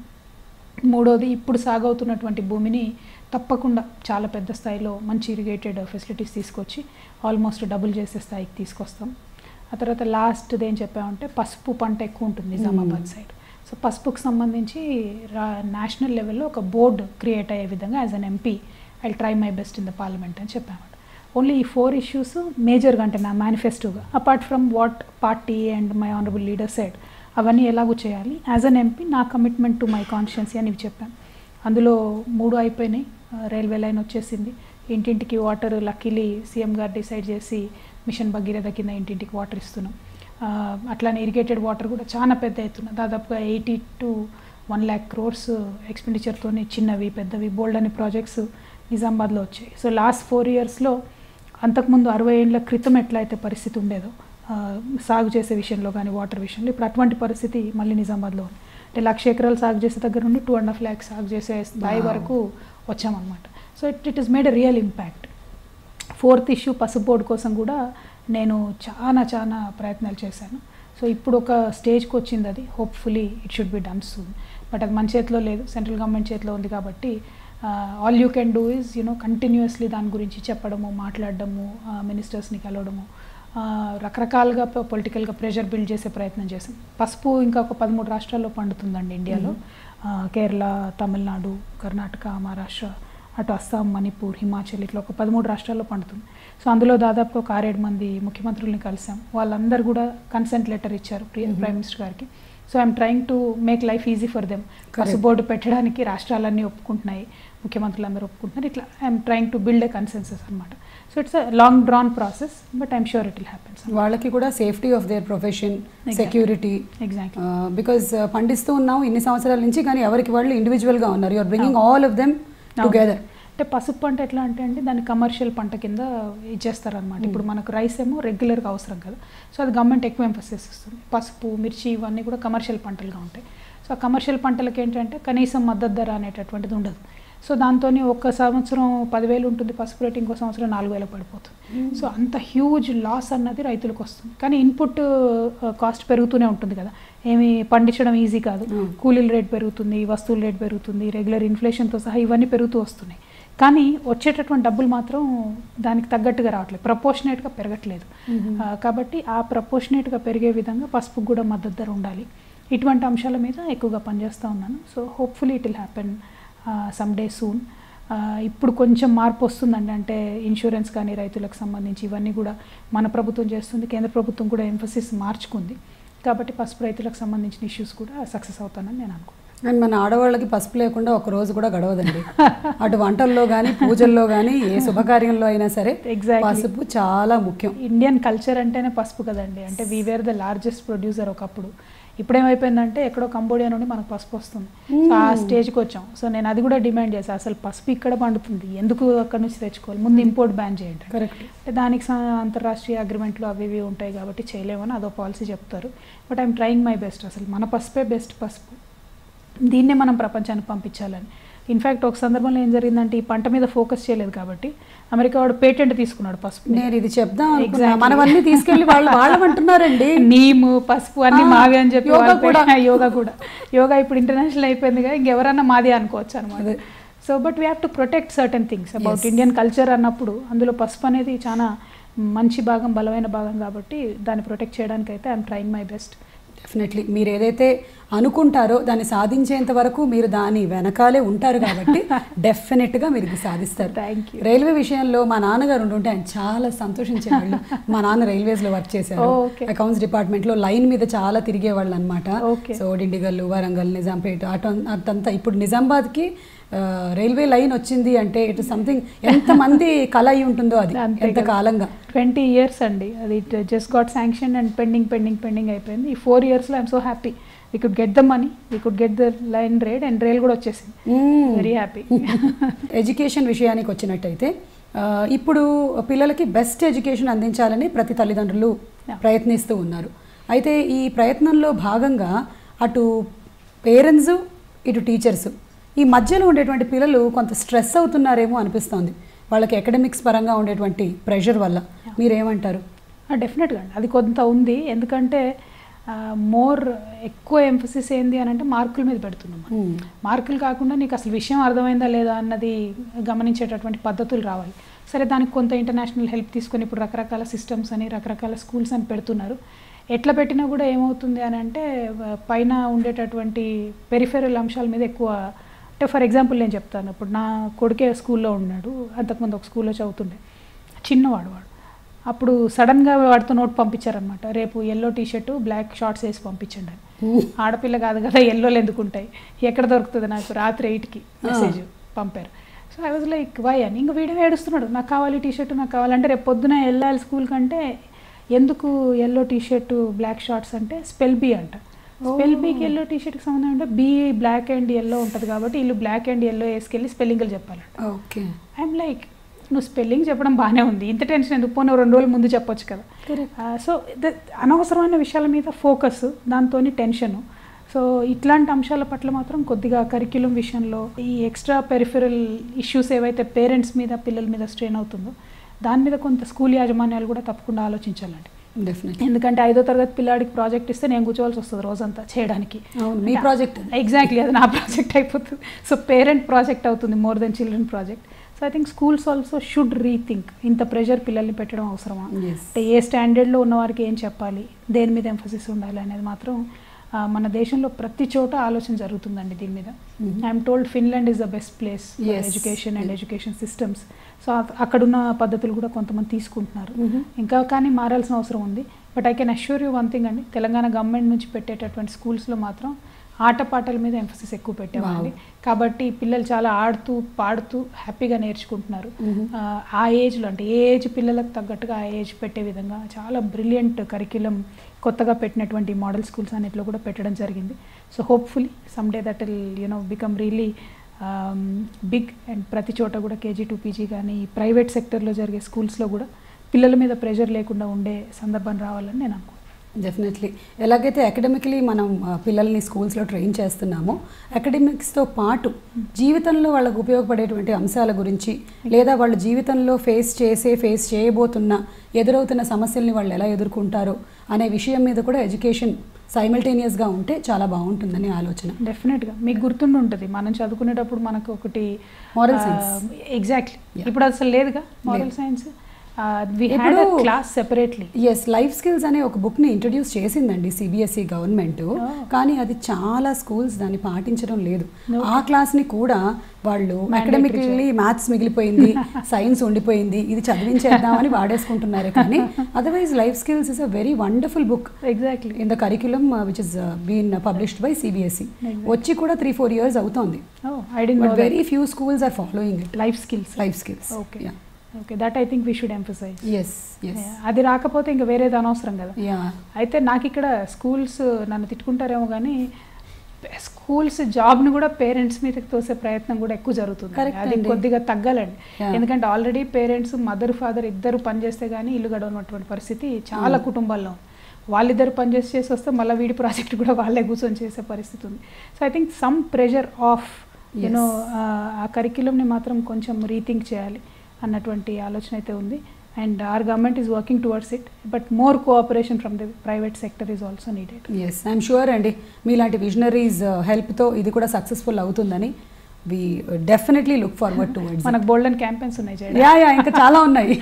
మూడోది ఇప్పుడు సాగవుతున్నటువంటి భూమిని తప్పకుండా చాలా పెద్ద స్థాయిలో మంచి ఇరిగేటెడ్ ఫెసిలిటీస్ తీసుకొచ్చి ఆల్మోస్ట్ డబుల్ చేసే స్థాయికి తీసుకొస్తాం ఆ తర్వాత లాస్ట్ది ఏం చెప్పామంటే పసుపు పంట ఎక్కువ ఉంటుంది నిజామాబాద్ సైడ్ సో పసుపుకు సంబంధించి రా నేషనల్ లెవెల్లో ఒక బోర్డు క్రియేట్ అయ్యే విధంగా as an MP I try my best in the parliament అని చెప్పామన్నమాట ఓన్లీ ఈ ఫోర్ ఇష్యూస్ మేజర్గా అంటే నా మేనిఫెస్టోగా apart from what party and my honourable leader said అవన్నీ ఎలాగో చేయాలి యాజ్ అన్ ఎంపీ నా కమిట్మెంట్ టు మై కాన్షియన్సీ అని ఇవి చెప్పాను అందులో మూడు అయిపోయినాయి ఆ, రైల్వే లైన్ వచ్చేసింది ఇంటింటికి వాటర్ లక్కీలీ సీఎం గారు డిసైడ్ చేసి మిషన్ భగీరథ కింద ఇంటింటికి వాటర్ ఇస్తున్నాం ఆ, అట్లానే ఇరిగేటెడ్ వాటర్ కూడా చాలా పెద్ద ఎత్తున దాదాపుగా eighty two one lakh crores ఎక్స్పెండిచర్తోని చిన్నవి పెద్దవి బోల్డ్ అని ప్రాజెక్ట్స్ నిజామాబాద్లో వచ్చాయి సో లాస్ట్ ఫోర్ ఇయర్స్లో అంతకుముందు అరవై ఏళ్ళ క్రితం ఎట్లయితే పరిస్థితి ఉండేదో ఆ, సాగు చేసే విషయంలో కానీ వాటర్ విషయంలో ఇప్పుడు అటువంటి పరిస్థితి మళ్ళీ నిజామాబాద్లో ఉంది అంటే లక్ష ఎకరాలు సాగు చేసే దగ్గర నుండి టూ అండ్ హాఫ్ ల్యాక్స్ సాగు చేసే స్థాయి Wow. వరకు వచ్చామన్నమాట so it it is made a real impact fourth issue పసుపు బోర్డు కోసం కూడా నేను చాలా చాలా ప్రయత్నాలు చేశాను సో ఇప్పుడు ఒక స్టేజ్కి వచ్చింది అది hopefully it should be done soon but అది మన చేతిలో లేదు సెంట్రల్ గవర్నమెంట్ చేతిలో ఉంది కాబట్టి all you can do is you know continuously దాని గురించి చెప్పడము మాట్లాడడము మినిస్టర్స్ని కలవడము ఆ, రకరకాలుగా పొలిటికల్గా ప్రెషర్ బిల్డ్ చేసే ప్రయత్నం చేసాం పసుపు ఇంకా ఒక పదమూడు రాష్ట్రాల్లో పండుతుందండి ఇండియాలో ఆ, కేరళ తమిళనాడు కర్ణాటక మహారాష్ట్ర అటు అస్సాం మణిపూర్ హిమాచల్ ఇట్లా ఒక పదమూడు రాష్ట్రాల్లో పండుతుంది సో అందులో దాదాపు ఒక ఆరేడు మంది ముఖ్యమంత్రుల్ని కలిసాం వాళ్ళందరూ కూడా కన్సెంట్ లెటర్ ఇచ్చారు ప్రి- ప్రైమ్ మినిస్టర్ గారికి so I'm trying to make life easy for them పసు బోర్డు పెట్టడానికి రాష్ట్రాలన్నీ ఒప్పుకుంటున్నాయి ముఖ్యమంత్రులు అందరూ ఒప్పుకుంటున్నారు ఇట్లా I'm trying to build a consensus అనమాట so it's a long drawn process but I'm sure it will happens వాళ్ళకి కూడా safety of their profession Exactly. Security exactly because పండిస్తూ ఉన్నాం ఇన్ని సంవత్సరాల నుంచి కానీ ఎవరికి వాళ్ళు ఇండివిజువల్గా ఉన్నారు you are bringing all of them together అంటే పసుపు పంట ఎట్లా అంటే అండి దాన్ని కమర్షియల్ పంట కింద ఇచ్చేస్తారనమాట ఇప్పుడు మనకు రైస్ ఏమో రెగ్యులర్గా అవసరం కదా సో అది గవర్నమెంట్ ఎక్కువ ఎంఫసిస్ ఇస్తుంది పసుపు మిర్చి ఇవన్నీ కూడా కమర్షియల్ పంటలుగా ఉంటాయి సో ఆ కమర్షియల్ పంటలకి ఏంటంటే కనీసం మద్దతు ధర అనేటటువంటిది ఉండదు సో దాంతో ఒక్క సంవత్సరం పదివేలు ఉంటుంది పసుపు రేటు ఇంకో సంవత్సరం నాలుగు వేలు పడిపోతుంది సో అంత హ్యూజ్ లాస్ అన్నది రైతులకు వస్తుంది కానీ ఇన్పుట్ కాస్ట్ పెరుగుతూనే ఉంటుంది కదా ఏమి పండించడం ఈజీ కాదు Mm. కూలీల రేట్ పెరుగుతుంది వస్తువుల రేట్ పెరుగుతుంది రెగ్యులర్ ఇన్ఫ్లేషన్తో సహా ఇవన్నీ పెరుగుతూ వస్తున్నాయి కానీ వచ్చేటటువంటి డబ్బులు మాత్రం దానికి తగ్గట్టుగా రావట్లేదు ప్రపోర్షనేట్గా పెరగట్లేదు ఆ, కాబట్టి ఆ ప్రపోర్షనేట్గా పెరిగే విధంగా పసుపుకు కూడా మద్దతు ధర ఉండాలి ఇటువంటి అంశాల మీద ఎక్కువగా పనిచేస్తూ ఉన్నాను so hopefully it will happen some day soon ఇప్పుడు కొంచెం మార్పు వస్తుందండి అంటే ఇన్సూరెన్స్ కానీ రైతులకు సంబంధించి ఇవన్నీ కూడా మన ప్రభుత్వం చేస్తుంది కేంద్ర ప్రభుత్వం కూడా ఎంఫసిస్ మార్చుకుంది కాబట్టి పసుపు రైతులకు సంబంధించిన ఇష్యూస్ కూడా సక్సెస్ అవుతానని నేను అనుకుంటున్నాను అండ్ మన ఆడవాళ్ళకి పసుపు లేకుండా ఒక రోజు కూడా గడవదండి అటు వంటల్లో కానీ పూజల్లో కానీ ఏ శుభకార్యంలో అయినా సరే Exactly. పసుపు చాలా ముఖ్యం ఇండియన్ కల్చర్ అంటేనే పసుపు కదండి అంటే we were the largest producer ఒకప్పుడు ఇప్పుడు ఏమైపోయిందంటే ఎక్కడో కంబోడియా నుండి మనకు పసుపు వస్తుంది సో ఆ స్టేజ్కి వచ్చాం సో నేను అది కూడా డిమాండ్ చేశాను అసలు పసుపు ఇక్కడ పండుతుంది ఎందుకు అక్కడ నుంచి తెచ్చుకోవాలి ముందు ఇంపోర్ట్ బ్యాన్ చేయండి కరెక్ట్ అంటే దానికి స- అంతర్రాష్ట్రీయ అగ్రిమెంట్లు అవి ఇవి ఉంటాయి కాబట్టి చేయలేమని అదో పాలసీ చెప్తారు but I'm trying my best అసలు మన పసుపే బెస్ట్ పసుపు దీన్నే మనం ప్రపంచానికి పంపించాలని ఇన్ఫ్యాక్ట్ ఒక సందర్భంలో ఏం జరిగిందంటే ఈ పంట మీద ఫోకస్ చేయలేదు కాబట్టి అమెరికా వాడు పేటెంట్ తీసుకున్నాడు పసుపు నేను ఇది చెప్దాం అనుకున్నా Exactly. మనవన్నీ తీసుకెళ్లి వాళ్ళు వాళ్ళమంటున్నారండి నీము పసుపు అన్ని ఆ, మావే అని చెప్పి యోగా వాళ్ళు కూడా. పెట్టిన యోగా కూడా యోగా ఇప్పుడు ఇంటర్నేషనల్ అయిపోయిందిగా ఇంకెవరన్నా మాది అనుకోవచ్చు అనమాట అదే. So but we have to protect certain things about Yes. Indian culture అన్నప్పుడు అందులో పసుపు అనేది చాలా మంచి భాగం బలమైన భాగం కాబట్టి దాన్ని ప్రొటెక్ట్ చేయడానికి అయితే I'm trying my best definitely మీరు ఏదైతే అనుకుంటారో దాన్ని సాధించేంత వరకు మీరు దాని వెనకాలే ఉంటారు కాబట్టి డెఫినెట్గా మీరు ఇది సాధిస్తారు Thank you. రైల్వే విషయంలో మా నాన్నగారు ఉంటుంటే ఆయన చాలా సంతోషించేవాళ్ళు మా నాన్న రైల్వేస్లో వర్క్ చేశారు Oh, okay. అకౌంట్స్ డిపార్ట్మెంట్లో లైన్ మీద చాలా తిరిగేవాళ్ళు అనమాట Okay. సో డిండిగల్ వరంగల్ నిజాంపేట అటు అటంతా ఇప్పుడు నిజామాబాద్కి ఆ, రైల్వే లైన్ వచ్చింది అంటే ఇట్ సంథింగ్ ఎంతమంది కళ అయి ఉంటుందో అది అంతే ఎంత కదా. కాలంగా ట్వంటీ ఇయర్స్ అండి అది just got sanction and pending pending pending అయిపోయింది ఈ ఫోర్ ఇయర్స్లో I'm so happy we could get the money we could get the line rate and rail కూడా వచ్చేసింది మ్మ్. వెరీ హ్యాపీ ఎడ్యుకేషన్ విషయానికి వచ్చినట్టయితే ఆ, ఇప్పుడు పిల్లలకి బెస్ట్ ఎడ్యుకేషన్ అందించాలని ప్రతి తల్లిదండ్రులు Yeah. ప్రయత్నిస్తూ ఉన్నారు అయితే ఈ ప్రయత్నంలో భాగంగా అటు పేరెంట్స్ ఇటు టీచర్స్ ఈ మధ్యలో ఉండేటువంటి పిల్లలు కొంత స్ట్రెస్ అవుతున్నారేమో అనిపిస్తోంది వాళ్ళకి అకాడమిక్స్ పరంగా ఉండేటువంటి ప్రెషర్ వల్ల మీరేమంటారు డెఫినెట్గా అండి అది కొంత ఉంది ఎందుకంటే మోర్ ఎక్కువ ఎంఫసిస్ ఏంది అని అంటే మార్కుల మీద పెడుతున్నాం మనం. Hmm. మార్కులు కాకుండా నీకు అసలు విషయం అర్థమైందా లేదా అన్నది గమనించేటటువంటి పద్ధతులు రావాలి సరే దానికి కొంత ఇంటర్నేషనల్ హెల్ప్ తీసుకొని ఇప్పుడు రకరకాల సిస్టమ్స్ అని రకరకాల స్కూల్స్ అని పెడుతున్నారు ఎట్లా పెట్టినా కూడా ఏమవుతుంది అని అంటే వ- పైన ఉండేటటువంటి పెరిఫెరల్ అంశాల మీద ఎక్కువ అంటే ఫర్ ఎగ్జాంపుల్ నేను చెప్తాను ఇప్పుడు నా కొడుకే స్కూల్లో ఉన్నాడు అంతకుముందు ఒక స్కూల్లో చదువుతుండే చిన్నవాడు వాడు అప్పుడు సడన్గా వాడితో నోట్ పంపించారనమాట రేపు yellow T shirt black shorts వేసి పంపించండి అని ఆడపిల్ల కాదు కదా ఎల్లోలు ఎందుకు ఉంటాయి ఎక్కడ దొరుకుతుంది నాకు రాత్రి ఎయిట్కి మెసేజ్ పంపారు so I was like why అని ఇంకా వీడియో ఏడుస్తున్నాడు నాకు కావాలి టీ షర్ట్ నాకు కావాలంటే రేపు పొద్దున వెళ్ళాలి స్కూల్ కంటే ఎందుకు yellow T shirt black shorts అంటే స్పెల్ బీ అంట స్పెల్ బీకి ఎల్లో టీ షర్ట్కి సంబంధం అంటే బీ బ్లాక్ అండ్ ఎల్లో ఉంటుంది కాబట్టి వీళ్ళు బ్లాక్ అండ్ ఎల్లో వేసుకెళ్ళి స్పెల్లింగ్లు చెప్పాలంట ఓకే ఐఎమ్ లైక్ నువ్వు స్పెల్లింగ్ చెప్పడం బాగానే ఉంది ఇంత టెన్షన్ ఎందుకు పోనీ రెండు రోజుల ముందు చెప్పొచ్చు కదా సో అనవసరమైన విషయాల మీద ఫోకస్ దాంతో టెన్షను సో ఇట్లాంటి అంశాల పట్ల మాత్రం కొద్దిగా కరిక్యులం విషయంలో ఈ ఎక్స్ట్రా పెరిఫెరల్ ఇష్యూస్ ఏవైతే పేరెంట్స్ మీద పిల్లల మీద స్ట్రెయిన్ అవుతుందో దాని మీద కొంత స్కూల్ యాజమాన్యాలు కూడా తప్పకుండా ఆలోచించాలండి డెఫినెట్ ఎందుకంటే ఐదో తరగతి పిల్లాడికి ప్రాజెక్ట్ ఇస్తే నేను కూర్చోవాల్సి వస్తుంది రోజంతా చేయడానికి అవును మీ ప్రాజెక్ట్ ఎగ్జాక్ట్లీ అది నా ప్రాజెక్ట్ అయిపోతుంది సో పేరెంట్ ప్రాజెక్ట్ అవుతుంది more than children project so I think schools also should rethink ఇంత ప్రెషర్ పిల్లల్ని పెట్టడం అవసరమా Yes. అంటే ఏ స్టాండర్డ్లో ఉన్న వారికి ఏం చెప్పాలి దేని మీద ఎంఫసిస్ ఉండాలి అనేది మాత్రం ఆ, మన దేశంలో ప్రతి చోట ఆలోచన జరుగుతుందండి దీని మీద I'm told Finland is the best place Yes. Education and education systems so అక్కడున్న పద్ధతులు కూడా కొంతమంది తీసుకుంటున్నారు ఇంకా కానీ మారాల్సిన అవసరం ఉంది but I can assure you one thing అండి తెలంగాణ గవర్నమెంట్ నుంచి పెట్టేటటువంటి స్కూల్స్లో మాత్రం ఆటపాటల మీద ఎంఫసిస్ ఎక్కువ పెట్టేవాళ్ళి కాబట్టి పిల్లలు చాలా ఆడుతూ పాడుతూ హ్యాపీగా నేర్చుకుంటున్నారు ఆ, ఆ ఏజ్లో అంటే ఏ ఏజ్ పిల్లలకు తగ్గట్టుగా ఆ ఏజ్ పెట్టే విధంగా చాలా బ్రిలియంట్ కరిక్యులం కొత్తగా పెట్టినటువంటి మోడల్ స్కూల్స్ అన్నిట్లో కూడా పెట్టడం జరిగింది so hopefully some day that will you know become really big and ప్రతి చోట కూడా కేజీ టు పీజీ కానీ ప్రైవేట్ సెక్టర్లో జరిగే స్కూల్స్లో కూడా పిల్లల మీద ప్రెషర్ లేకుండా ఉండే సందర్భం రావాలని నేను అనుకుంటున్నాను డెఫినెట్లీ ఎలాగైతే అకాడమికలీ మనం ఆ, పిల్లల్ని స్కూల్స్లో ట్రైన్ చేస్తున్నామో అకాడమిక్స్తో పాటు జీవితంలో వాళ్ళకు ఉపయోగపడేటువంటి అంశాల గురించి లేదా వాళ్ళ జీవితంలో ఫేస్ చేసే ఫేస్ చేయబోతున్న ఎదురవుతున్న సమస్యల్ని వాళ్ళు ఎలా ఎదుర్కొంటారో అనే విషయం మీద కూడా ఎడ్యుకేషన్ సైమల్టేనియస్గా ఉంటే చాలా బాగుంటుందని ఆలోచన డెఫినెట్గా మీకు గుర్తుండి ఉంటుంది మనం చదువుకునేటప్పుడు మనకు ఒకటి Moral science. Exactly Yeah. ఇప్పుడు అసలు లేదుగా మారల్ లేదు. సైన్స్ వి హ్యాడ్ ఇప్పుడు- class separately yes life skills అనే ఒక బుక్ని ఇంట్రడ్యూస్ చేసిందండి సిబిఎస్ఈ గవర్నమెంట్ కానీ అది చాలా స్కూల్స్ దాన్ని పాటించడం లేదు ఆ క్లాస్ని కూడా వాళ్ళు అకాడమికల్లీ మ్యాథ్స్ మిగిలిపోయింది సైన్స్ ఉండిపోయింది ఇది చదివించేద్దామని వాడేసుకుంటున్నారు కానీ otherwise life skills is a very wonderful book exactly in the curriculum which is been published by CBSE వచ్చి కూడా త్రీ ఫోర్ ఇయర్స్ అవుతోంది I don't know but very few schools are following it life skills life skills okay okay that I think we should emphasise yes yes అది రాకపోతే ఇంకా వేరేది అనవసరం కదా yeah అయితే నాకు ఇక్కడ స్కూల్స్ నన్ను తిట్టుకుంటారేమో కానీ స్కూల్స్ జాబ్ని కూడా పేరెంట్స్ మీదకి తోసే ప్రయత్నం కూడా ఎక్కువ జరుగుతుంది Correct అది అండి. కొద్దిగా తగ్గాలండి Yeah. ఎందుకంటే ఆల్రెడీ పేరెంట్స్ మదర్ ఫాదర్ ఇద్దరు పనిచేస్తే కానీ ఇల్లు గడవనటువంటి పరిస్థితి చాలా కుటుంబాల్లో ఉంది వాళ్ళిద్దరు పనిచేసి చేసి వస్తే మళ్ళీ వీడి ప్రాజెక్ట్ కూడా వాళ్ళే కూర్చొని చేసే పరిస్థితి ఉంది so I think some pressure of you know ఆ కరిక్యులంని మాత్రం కొంచెం రీథింక్ చేయాలి అన్నటువంటి ఆలోచన అయితే ఉంది and our government is working towards it but more cooperation from the private sector is also needed yes I'm sure అండి మీలాంటి విజనరీస్ హెల్ప్తో ఇది కూడా సక్సెస్ఫుల్ అవుతుందని we definitely look forward to మనకు బోల్డ్ అండ్ క్యాంపెయిన్స్ ఉన్నాయి చేయడం యా యా ఇంకా చాలా ఉన్నాయి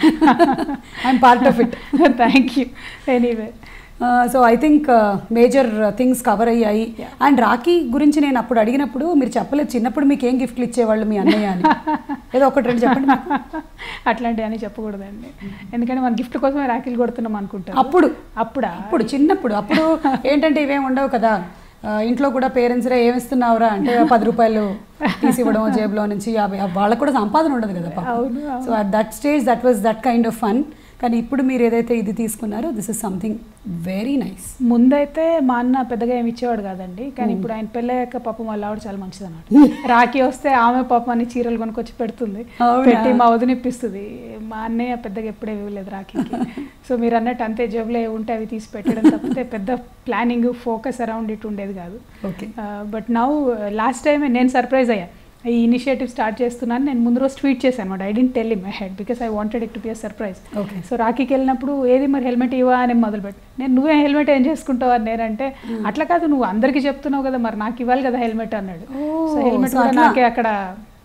I'm part of it thank you anyway so I think major things cover అయ్యాయి Yeah. అండ్ రాఖీ గురించి నేను అప్పుడు అడిగినప్పుడు మీరు చెప్పలేదు చిన్నప్పుడు మీకు ఏం గిఫ్ట్లు ఇచ్చేవాళ్ళు మీ అన్నయ్య అని ఏదో ఒకటి రెండు చెప్పండి నాకు. అట్లాంటివి అని చెప్పకూడదండి ఎందుకంటే మన గిఫ్ట్ కోసమే రాఖీలు కొడుతున్నాం అనుకుంటాం అప్పుడు అప్పుడా అప్పుడు చిన్నప్పుడు అప్పుడు ఏంటంటే ఇవేం ఉండవు కదా ఆ, ఇంట్లో కూడా పేరెంట్స్ రే ఏమి ఇస్తున్నావురా అంటే పది రూపాయలు తీసి ఇవ్వడం జేబులో నుంచి యాభై వాళ్ళకు కూడా సంపాదన ఉండదు కదా అవును, so at that stage that was that kind of fun కానీ ఇప్పుడు మీరు ఏదైతే ఇది తీసుకున్నారో this is something very nice ముందైతే మా అన్న పెద్దగా ఏమి ఇచ్చేవాడు కాదండి కానీ ఇప్పుడు ఆయన పెళ్ళయ్యాక పాపం వాళ్ళ ఆవిడ చాలా మంచిది అన్నమాట రాఖీ వస్తే ఆమె పాపం అన్ని చీరలు కొనుక్కొచ్చి పెడుతుంది అవునా? పెట్టి మా వదినిప్పిస్తుంది మా అన్నయ్య పెద్దగా ఎప్పుడే ఇవ్వలేదు రాఖీకి సో మీరు అన్నట్టు అంతే జేబులో ఏవి ఉంటే అవి తీసి పెట్టడం తప్పితే పెద్ద ప్లానింగ్ ఫోకస్ అరౌండ్ ఇట్ ఉండేది కాదు okay but now last time నేను సర్ప్రైజ్ అయ్యా ఈ ఇనిషియేటివ్ స్టార్ట్ చేస్తున్నాను నేను ముందు రోజు ట్వీట్ చేశాను అనమాట I didn't tell him my head because I wanted it to be a surprise okay so రాఖీకి వెళ్ళినప్పుడు ఏది మరి హెల్మెట్ ఇవ్వా అని మొదలుపెట్టి నేను నువ్వే హెల్మెట్ ఏం చేసుకుంటావు అని నేనంటే అట్లా కాదు నువ్వు అందరికీ చెప్తున్నావు కదా మరి నాకు ఇవ్వాలి కదా హెల్మెట్ అన్నాడు Oh, సో హెల్మెట్ so కూడా అట్లా. నాకే అక్కడ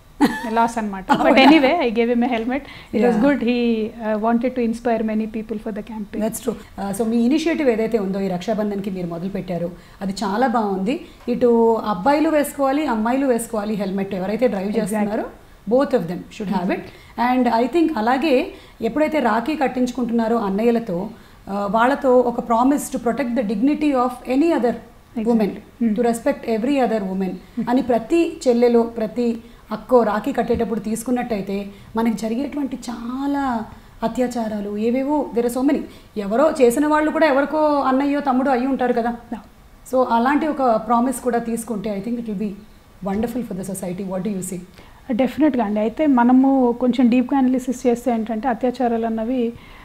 లాస్ అనమాట but anyway I gave em helmet it was Yeah. Good he wanted to inspire many people for the campaign that's true so మీ ఇనిషియేటివ్ ఏదైతే ఉందో ఈ రక్షాబంధన్కి మీరు మొదలు పెట్టారు అది చాలా బాగుంది ఇటు అబ్బాయిలు వేసుకోవాలి అమ్మాయిలు వేసుకోవాలి హెల్మెట్ ఎవరైతే డ్రైవ్ చేస్తున్నారో both of them should have it and I think అలాగే ఎప్పుడైతే రాఖీ కట్టించుకుంటున్నారో అన్నయ్యలతో ఆ, వాళ్ళతో ఒక promise to protect the dignity of any other women to respect every other women అని ప్రతి చెల్లెలో ప్రతి అక్కో రాఖీ కట్టేటప్పుడు తీసుకున్నట్టయితే మనకి జరిగేటువంటి చాలా అత్యాచారాలు ఏవేవో దెర్ సో మెనీ ఎవరో చేసిన వాళ్ళు కూడా ఎవరికో అన్నయ్యో తమ్ముడో అయ్యి ఉంటారు కదా సో అలాంటి ఒక ప్రామిస్ కూడా తీసుకుంటే I think it will be wonderful for the society what do you see డెఫినెట్గా అండి అయితే మనము కొంచెం డీప్గా అనాలిసిస్ చేస్తే ఏంటంటే అత్యాచారాలు అన్నవి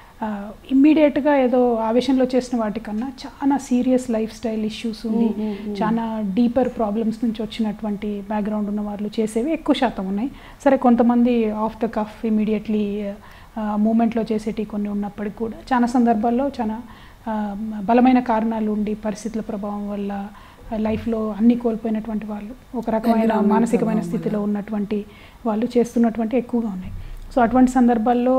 ఇమ్మీడియట్గా ఏదో ఆవేశంలో చేసిన వాటికన్నా చాలా సీరియస్ లైఫ్ స్టైల్ ఇష్యూస్ ఉండి చాలా డీపర్ ప్రాబ్లమ్స్ నుంచి వచ్చినటువంటి బ్యాక్గ్రౌండ్ ఉన్న వాళ్ళు చేసేవి ఎక్కువ శాతం ఉన్నాయి సరే కొంతమంది ఆఫ్ ద కఫ్ ఇమీడియట్లీ మూమెంట్లో చేసేటివి కొన్ని ఉన్నప్పటికీ కూడా చాలా సందర్భాల్లో చాలా ఆ, బలమైన కారణాలు ఉండి పరిస్థితుల ప్రభావం వల్ల లైఫ్లో అన్ని కోల్పోయినటువంటి వాళ్ళు ఒక రకమైన Environment మానసికమైన ప్రభావం స్థితిలో ఉన్నటువంటి వాళ్ళు చేస్తున్నటువంటి ఎక్కువగా ఉన్నాయి సో అటువంటి సందర్భాల్లో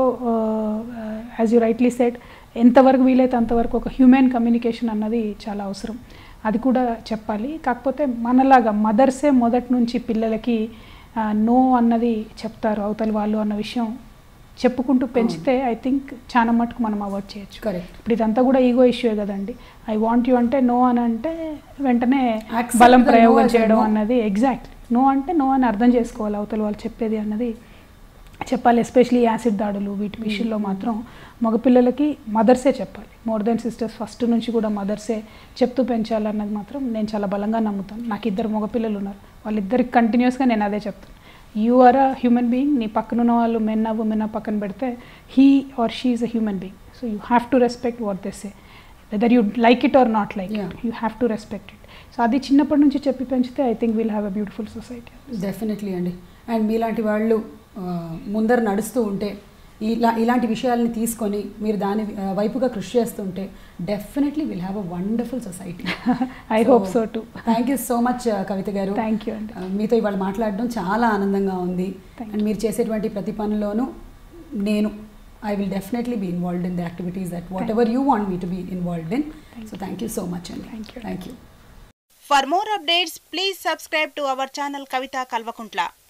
యాజ్ యూ రైట్లీ సెట్ ఎంతవరకు వీలైతే అంతవరకు ఒక హ్యూమన్ కమ్యూనికేషన్ అన్నది చాలా అవసరం అది కూడా చెప్పాలి కాకపోతే మనలాగా మదర్సే మొదటి నుంచి పిల్లలకి నో అన్నది చెప్తారు అవతలి వాళ్ళు అన్న విషయం చెప్పుకుంటూ పెంచితే ఐ థింక్ చాలా మటుకు మనం అవాయిడ్ చేయొచ్చు కరెక్ట్ ఇప్పుడు ఇదంతా కూడా ఈగో ఇష్యూ కదండి ఐ వాంట్ యూ అంటే నో అని అంటే వెంటనే Accept బలం the no ప్రయోగం as a చేయడం no. అన్నది ఎగ్జాక్ట్ నో అంటే నో అని అర్థం చేసుకోవాలి అవతల వాళ్ళు చెప్పేది అన్నది చెప్పాలి ఎస్పెషలీ యాసిడ్ దాడులు వీటి విషయంలో మాత్రం మగపిల్లలకి మదర్సే చెప్పాలి మోర్ దెన్ సిస్టర్స్ ఫస్ట్ నుంచి కూడా మదర్సే చెప్తూ పెంచాలన్నది మాత్రం నేను చాలా బలంగా నమ్ముతాను నాకు ఇద్దరు మగపిల్లలు ఉన్నారు వాళ్ళిద్దరికి కంటిన్యూస్గా నేను అదే చెప్తాను you are a human being నీ పక్కనున్న వాళ్ళు మెన్న ఉమెన్ పక్కన పెడితే he or she is a human being so you have to respect what they say whether you like it or not like Yeah. It you have to respect it so అది చిన్నప్పటి నుంచి చెప్పి పెంచితే I think will have a beautiful society definitely అండి and మీలాంటి వాళ్ళు ఆ, ముందర నడుస్తూ ఉంటే ఇలా ఇలాంటి విషయాల్ని తీసుకొని మీరు దాని ఆ, వైపుగా కృషి చేస్తుంటే definitely will have a wonderful society I hope so to thank you so much Kavitha గారు థ్యాంక్ యూ అండి ఆ, మీతో ఇవాళ మాట్లాడడం చాలా ఆనందంగా ఉంది Thank అండ్ మీరు చేసేటువంటి ప్రతి పనిలోనూ నేను I will definitely be involved in the activities that whatever you want me to be involved in. so thank you so much, Andy. Thank you. Thank you. For more updates, please subscribe to our channel Kavita Kalvakuntla.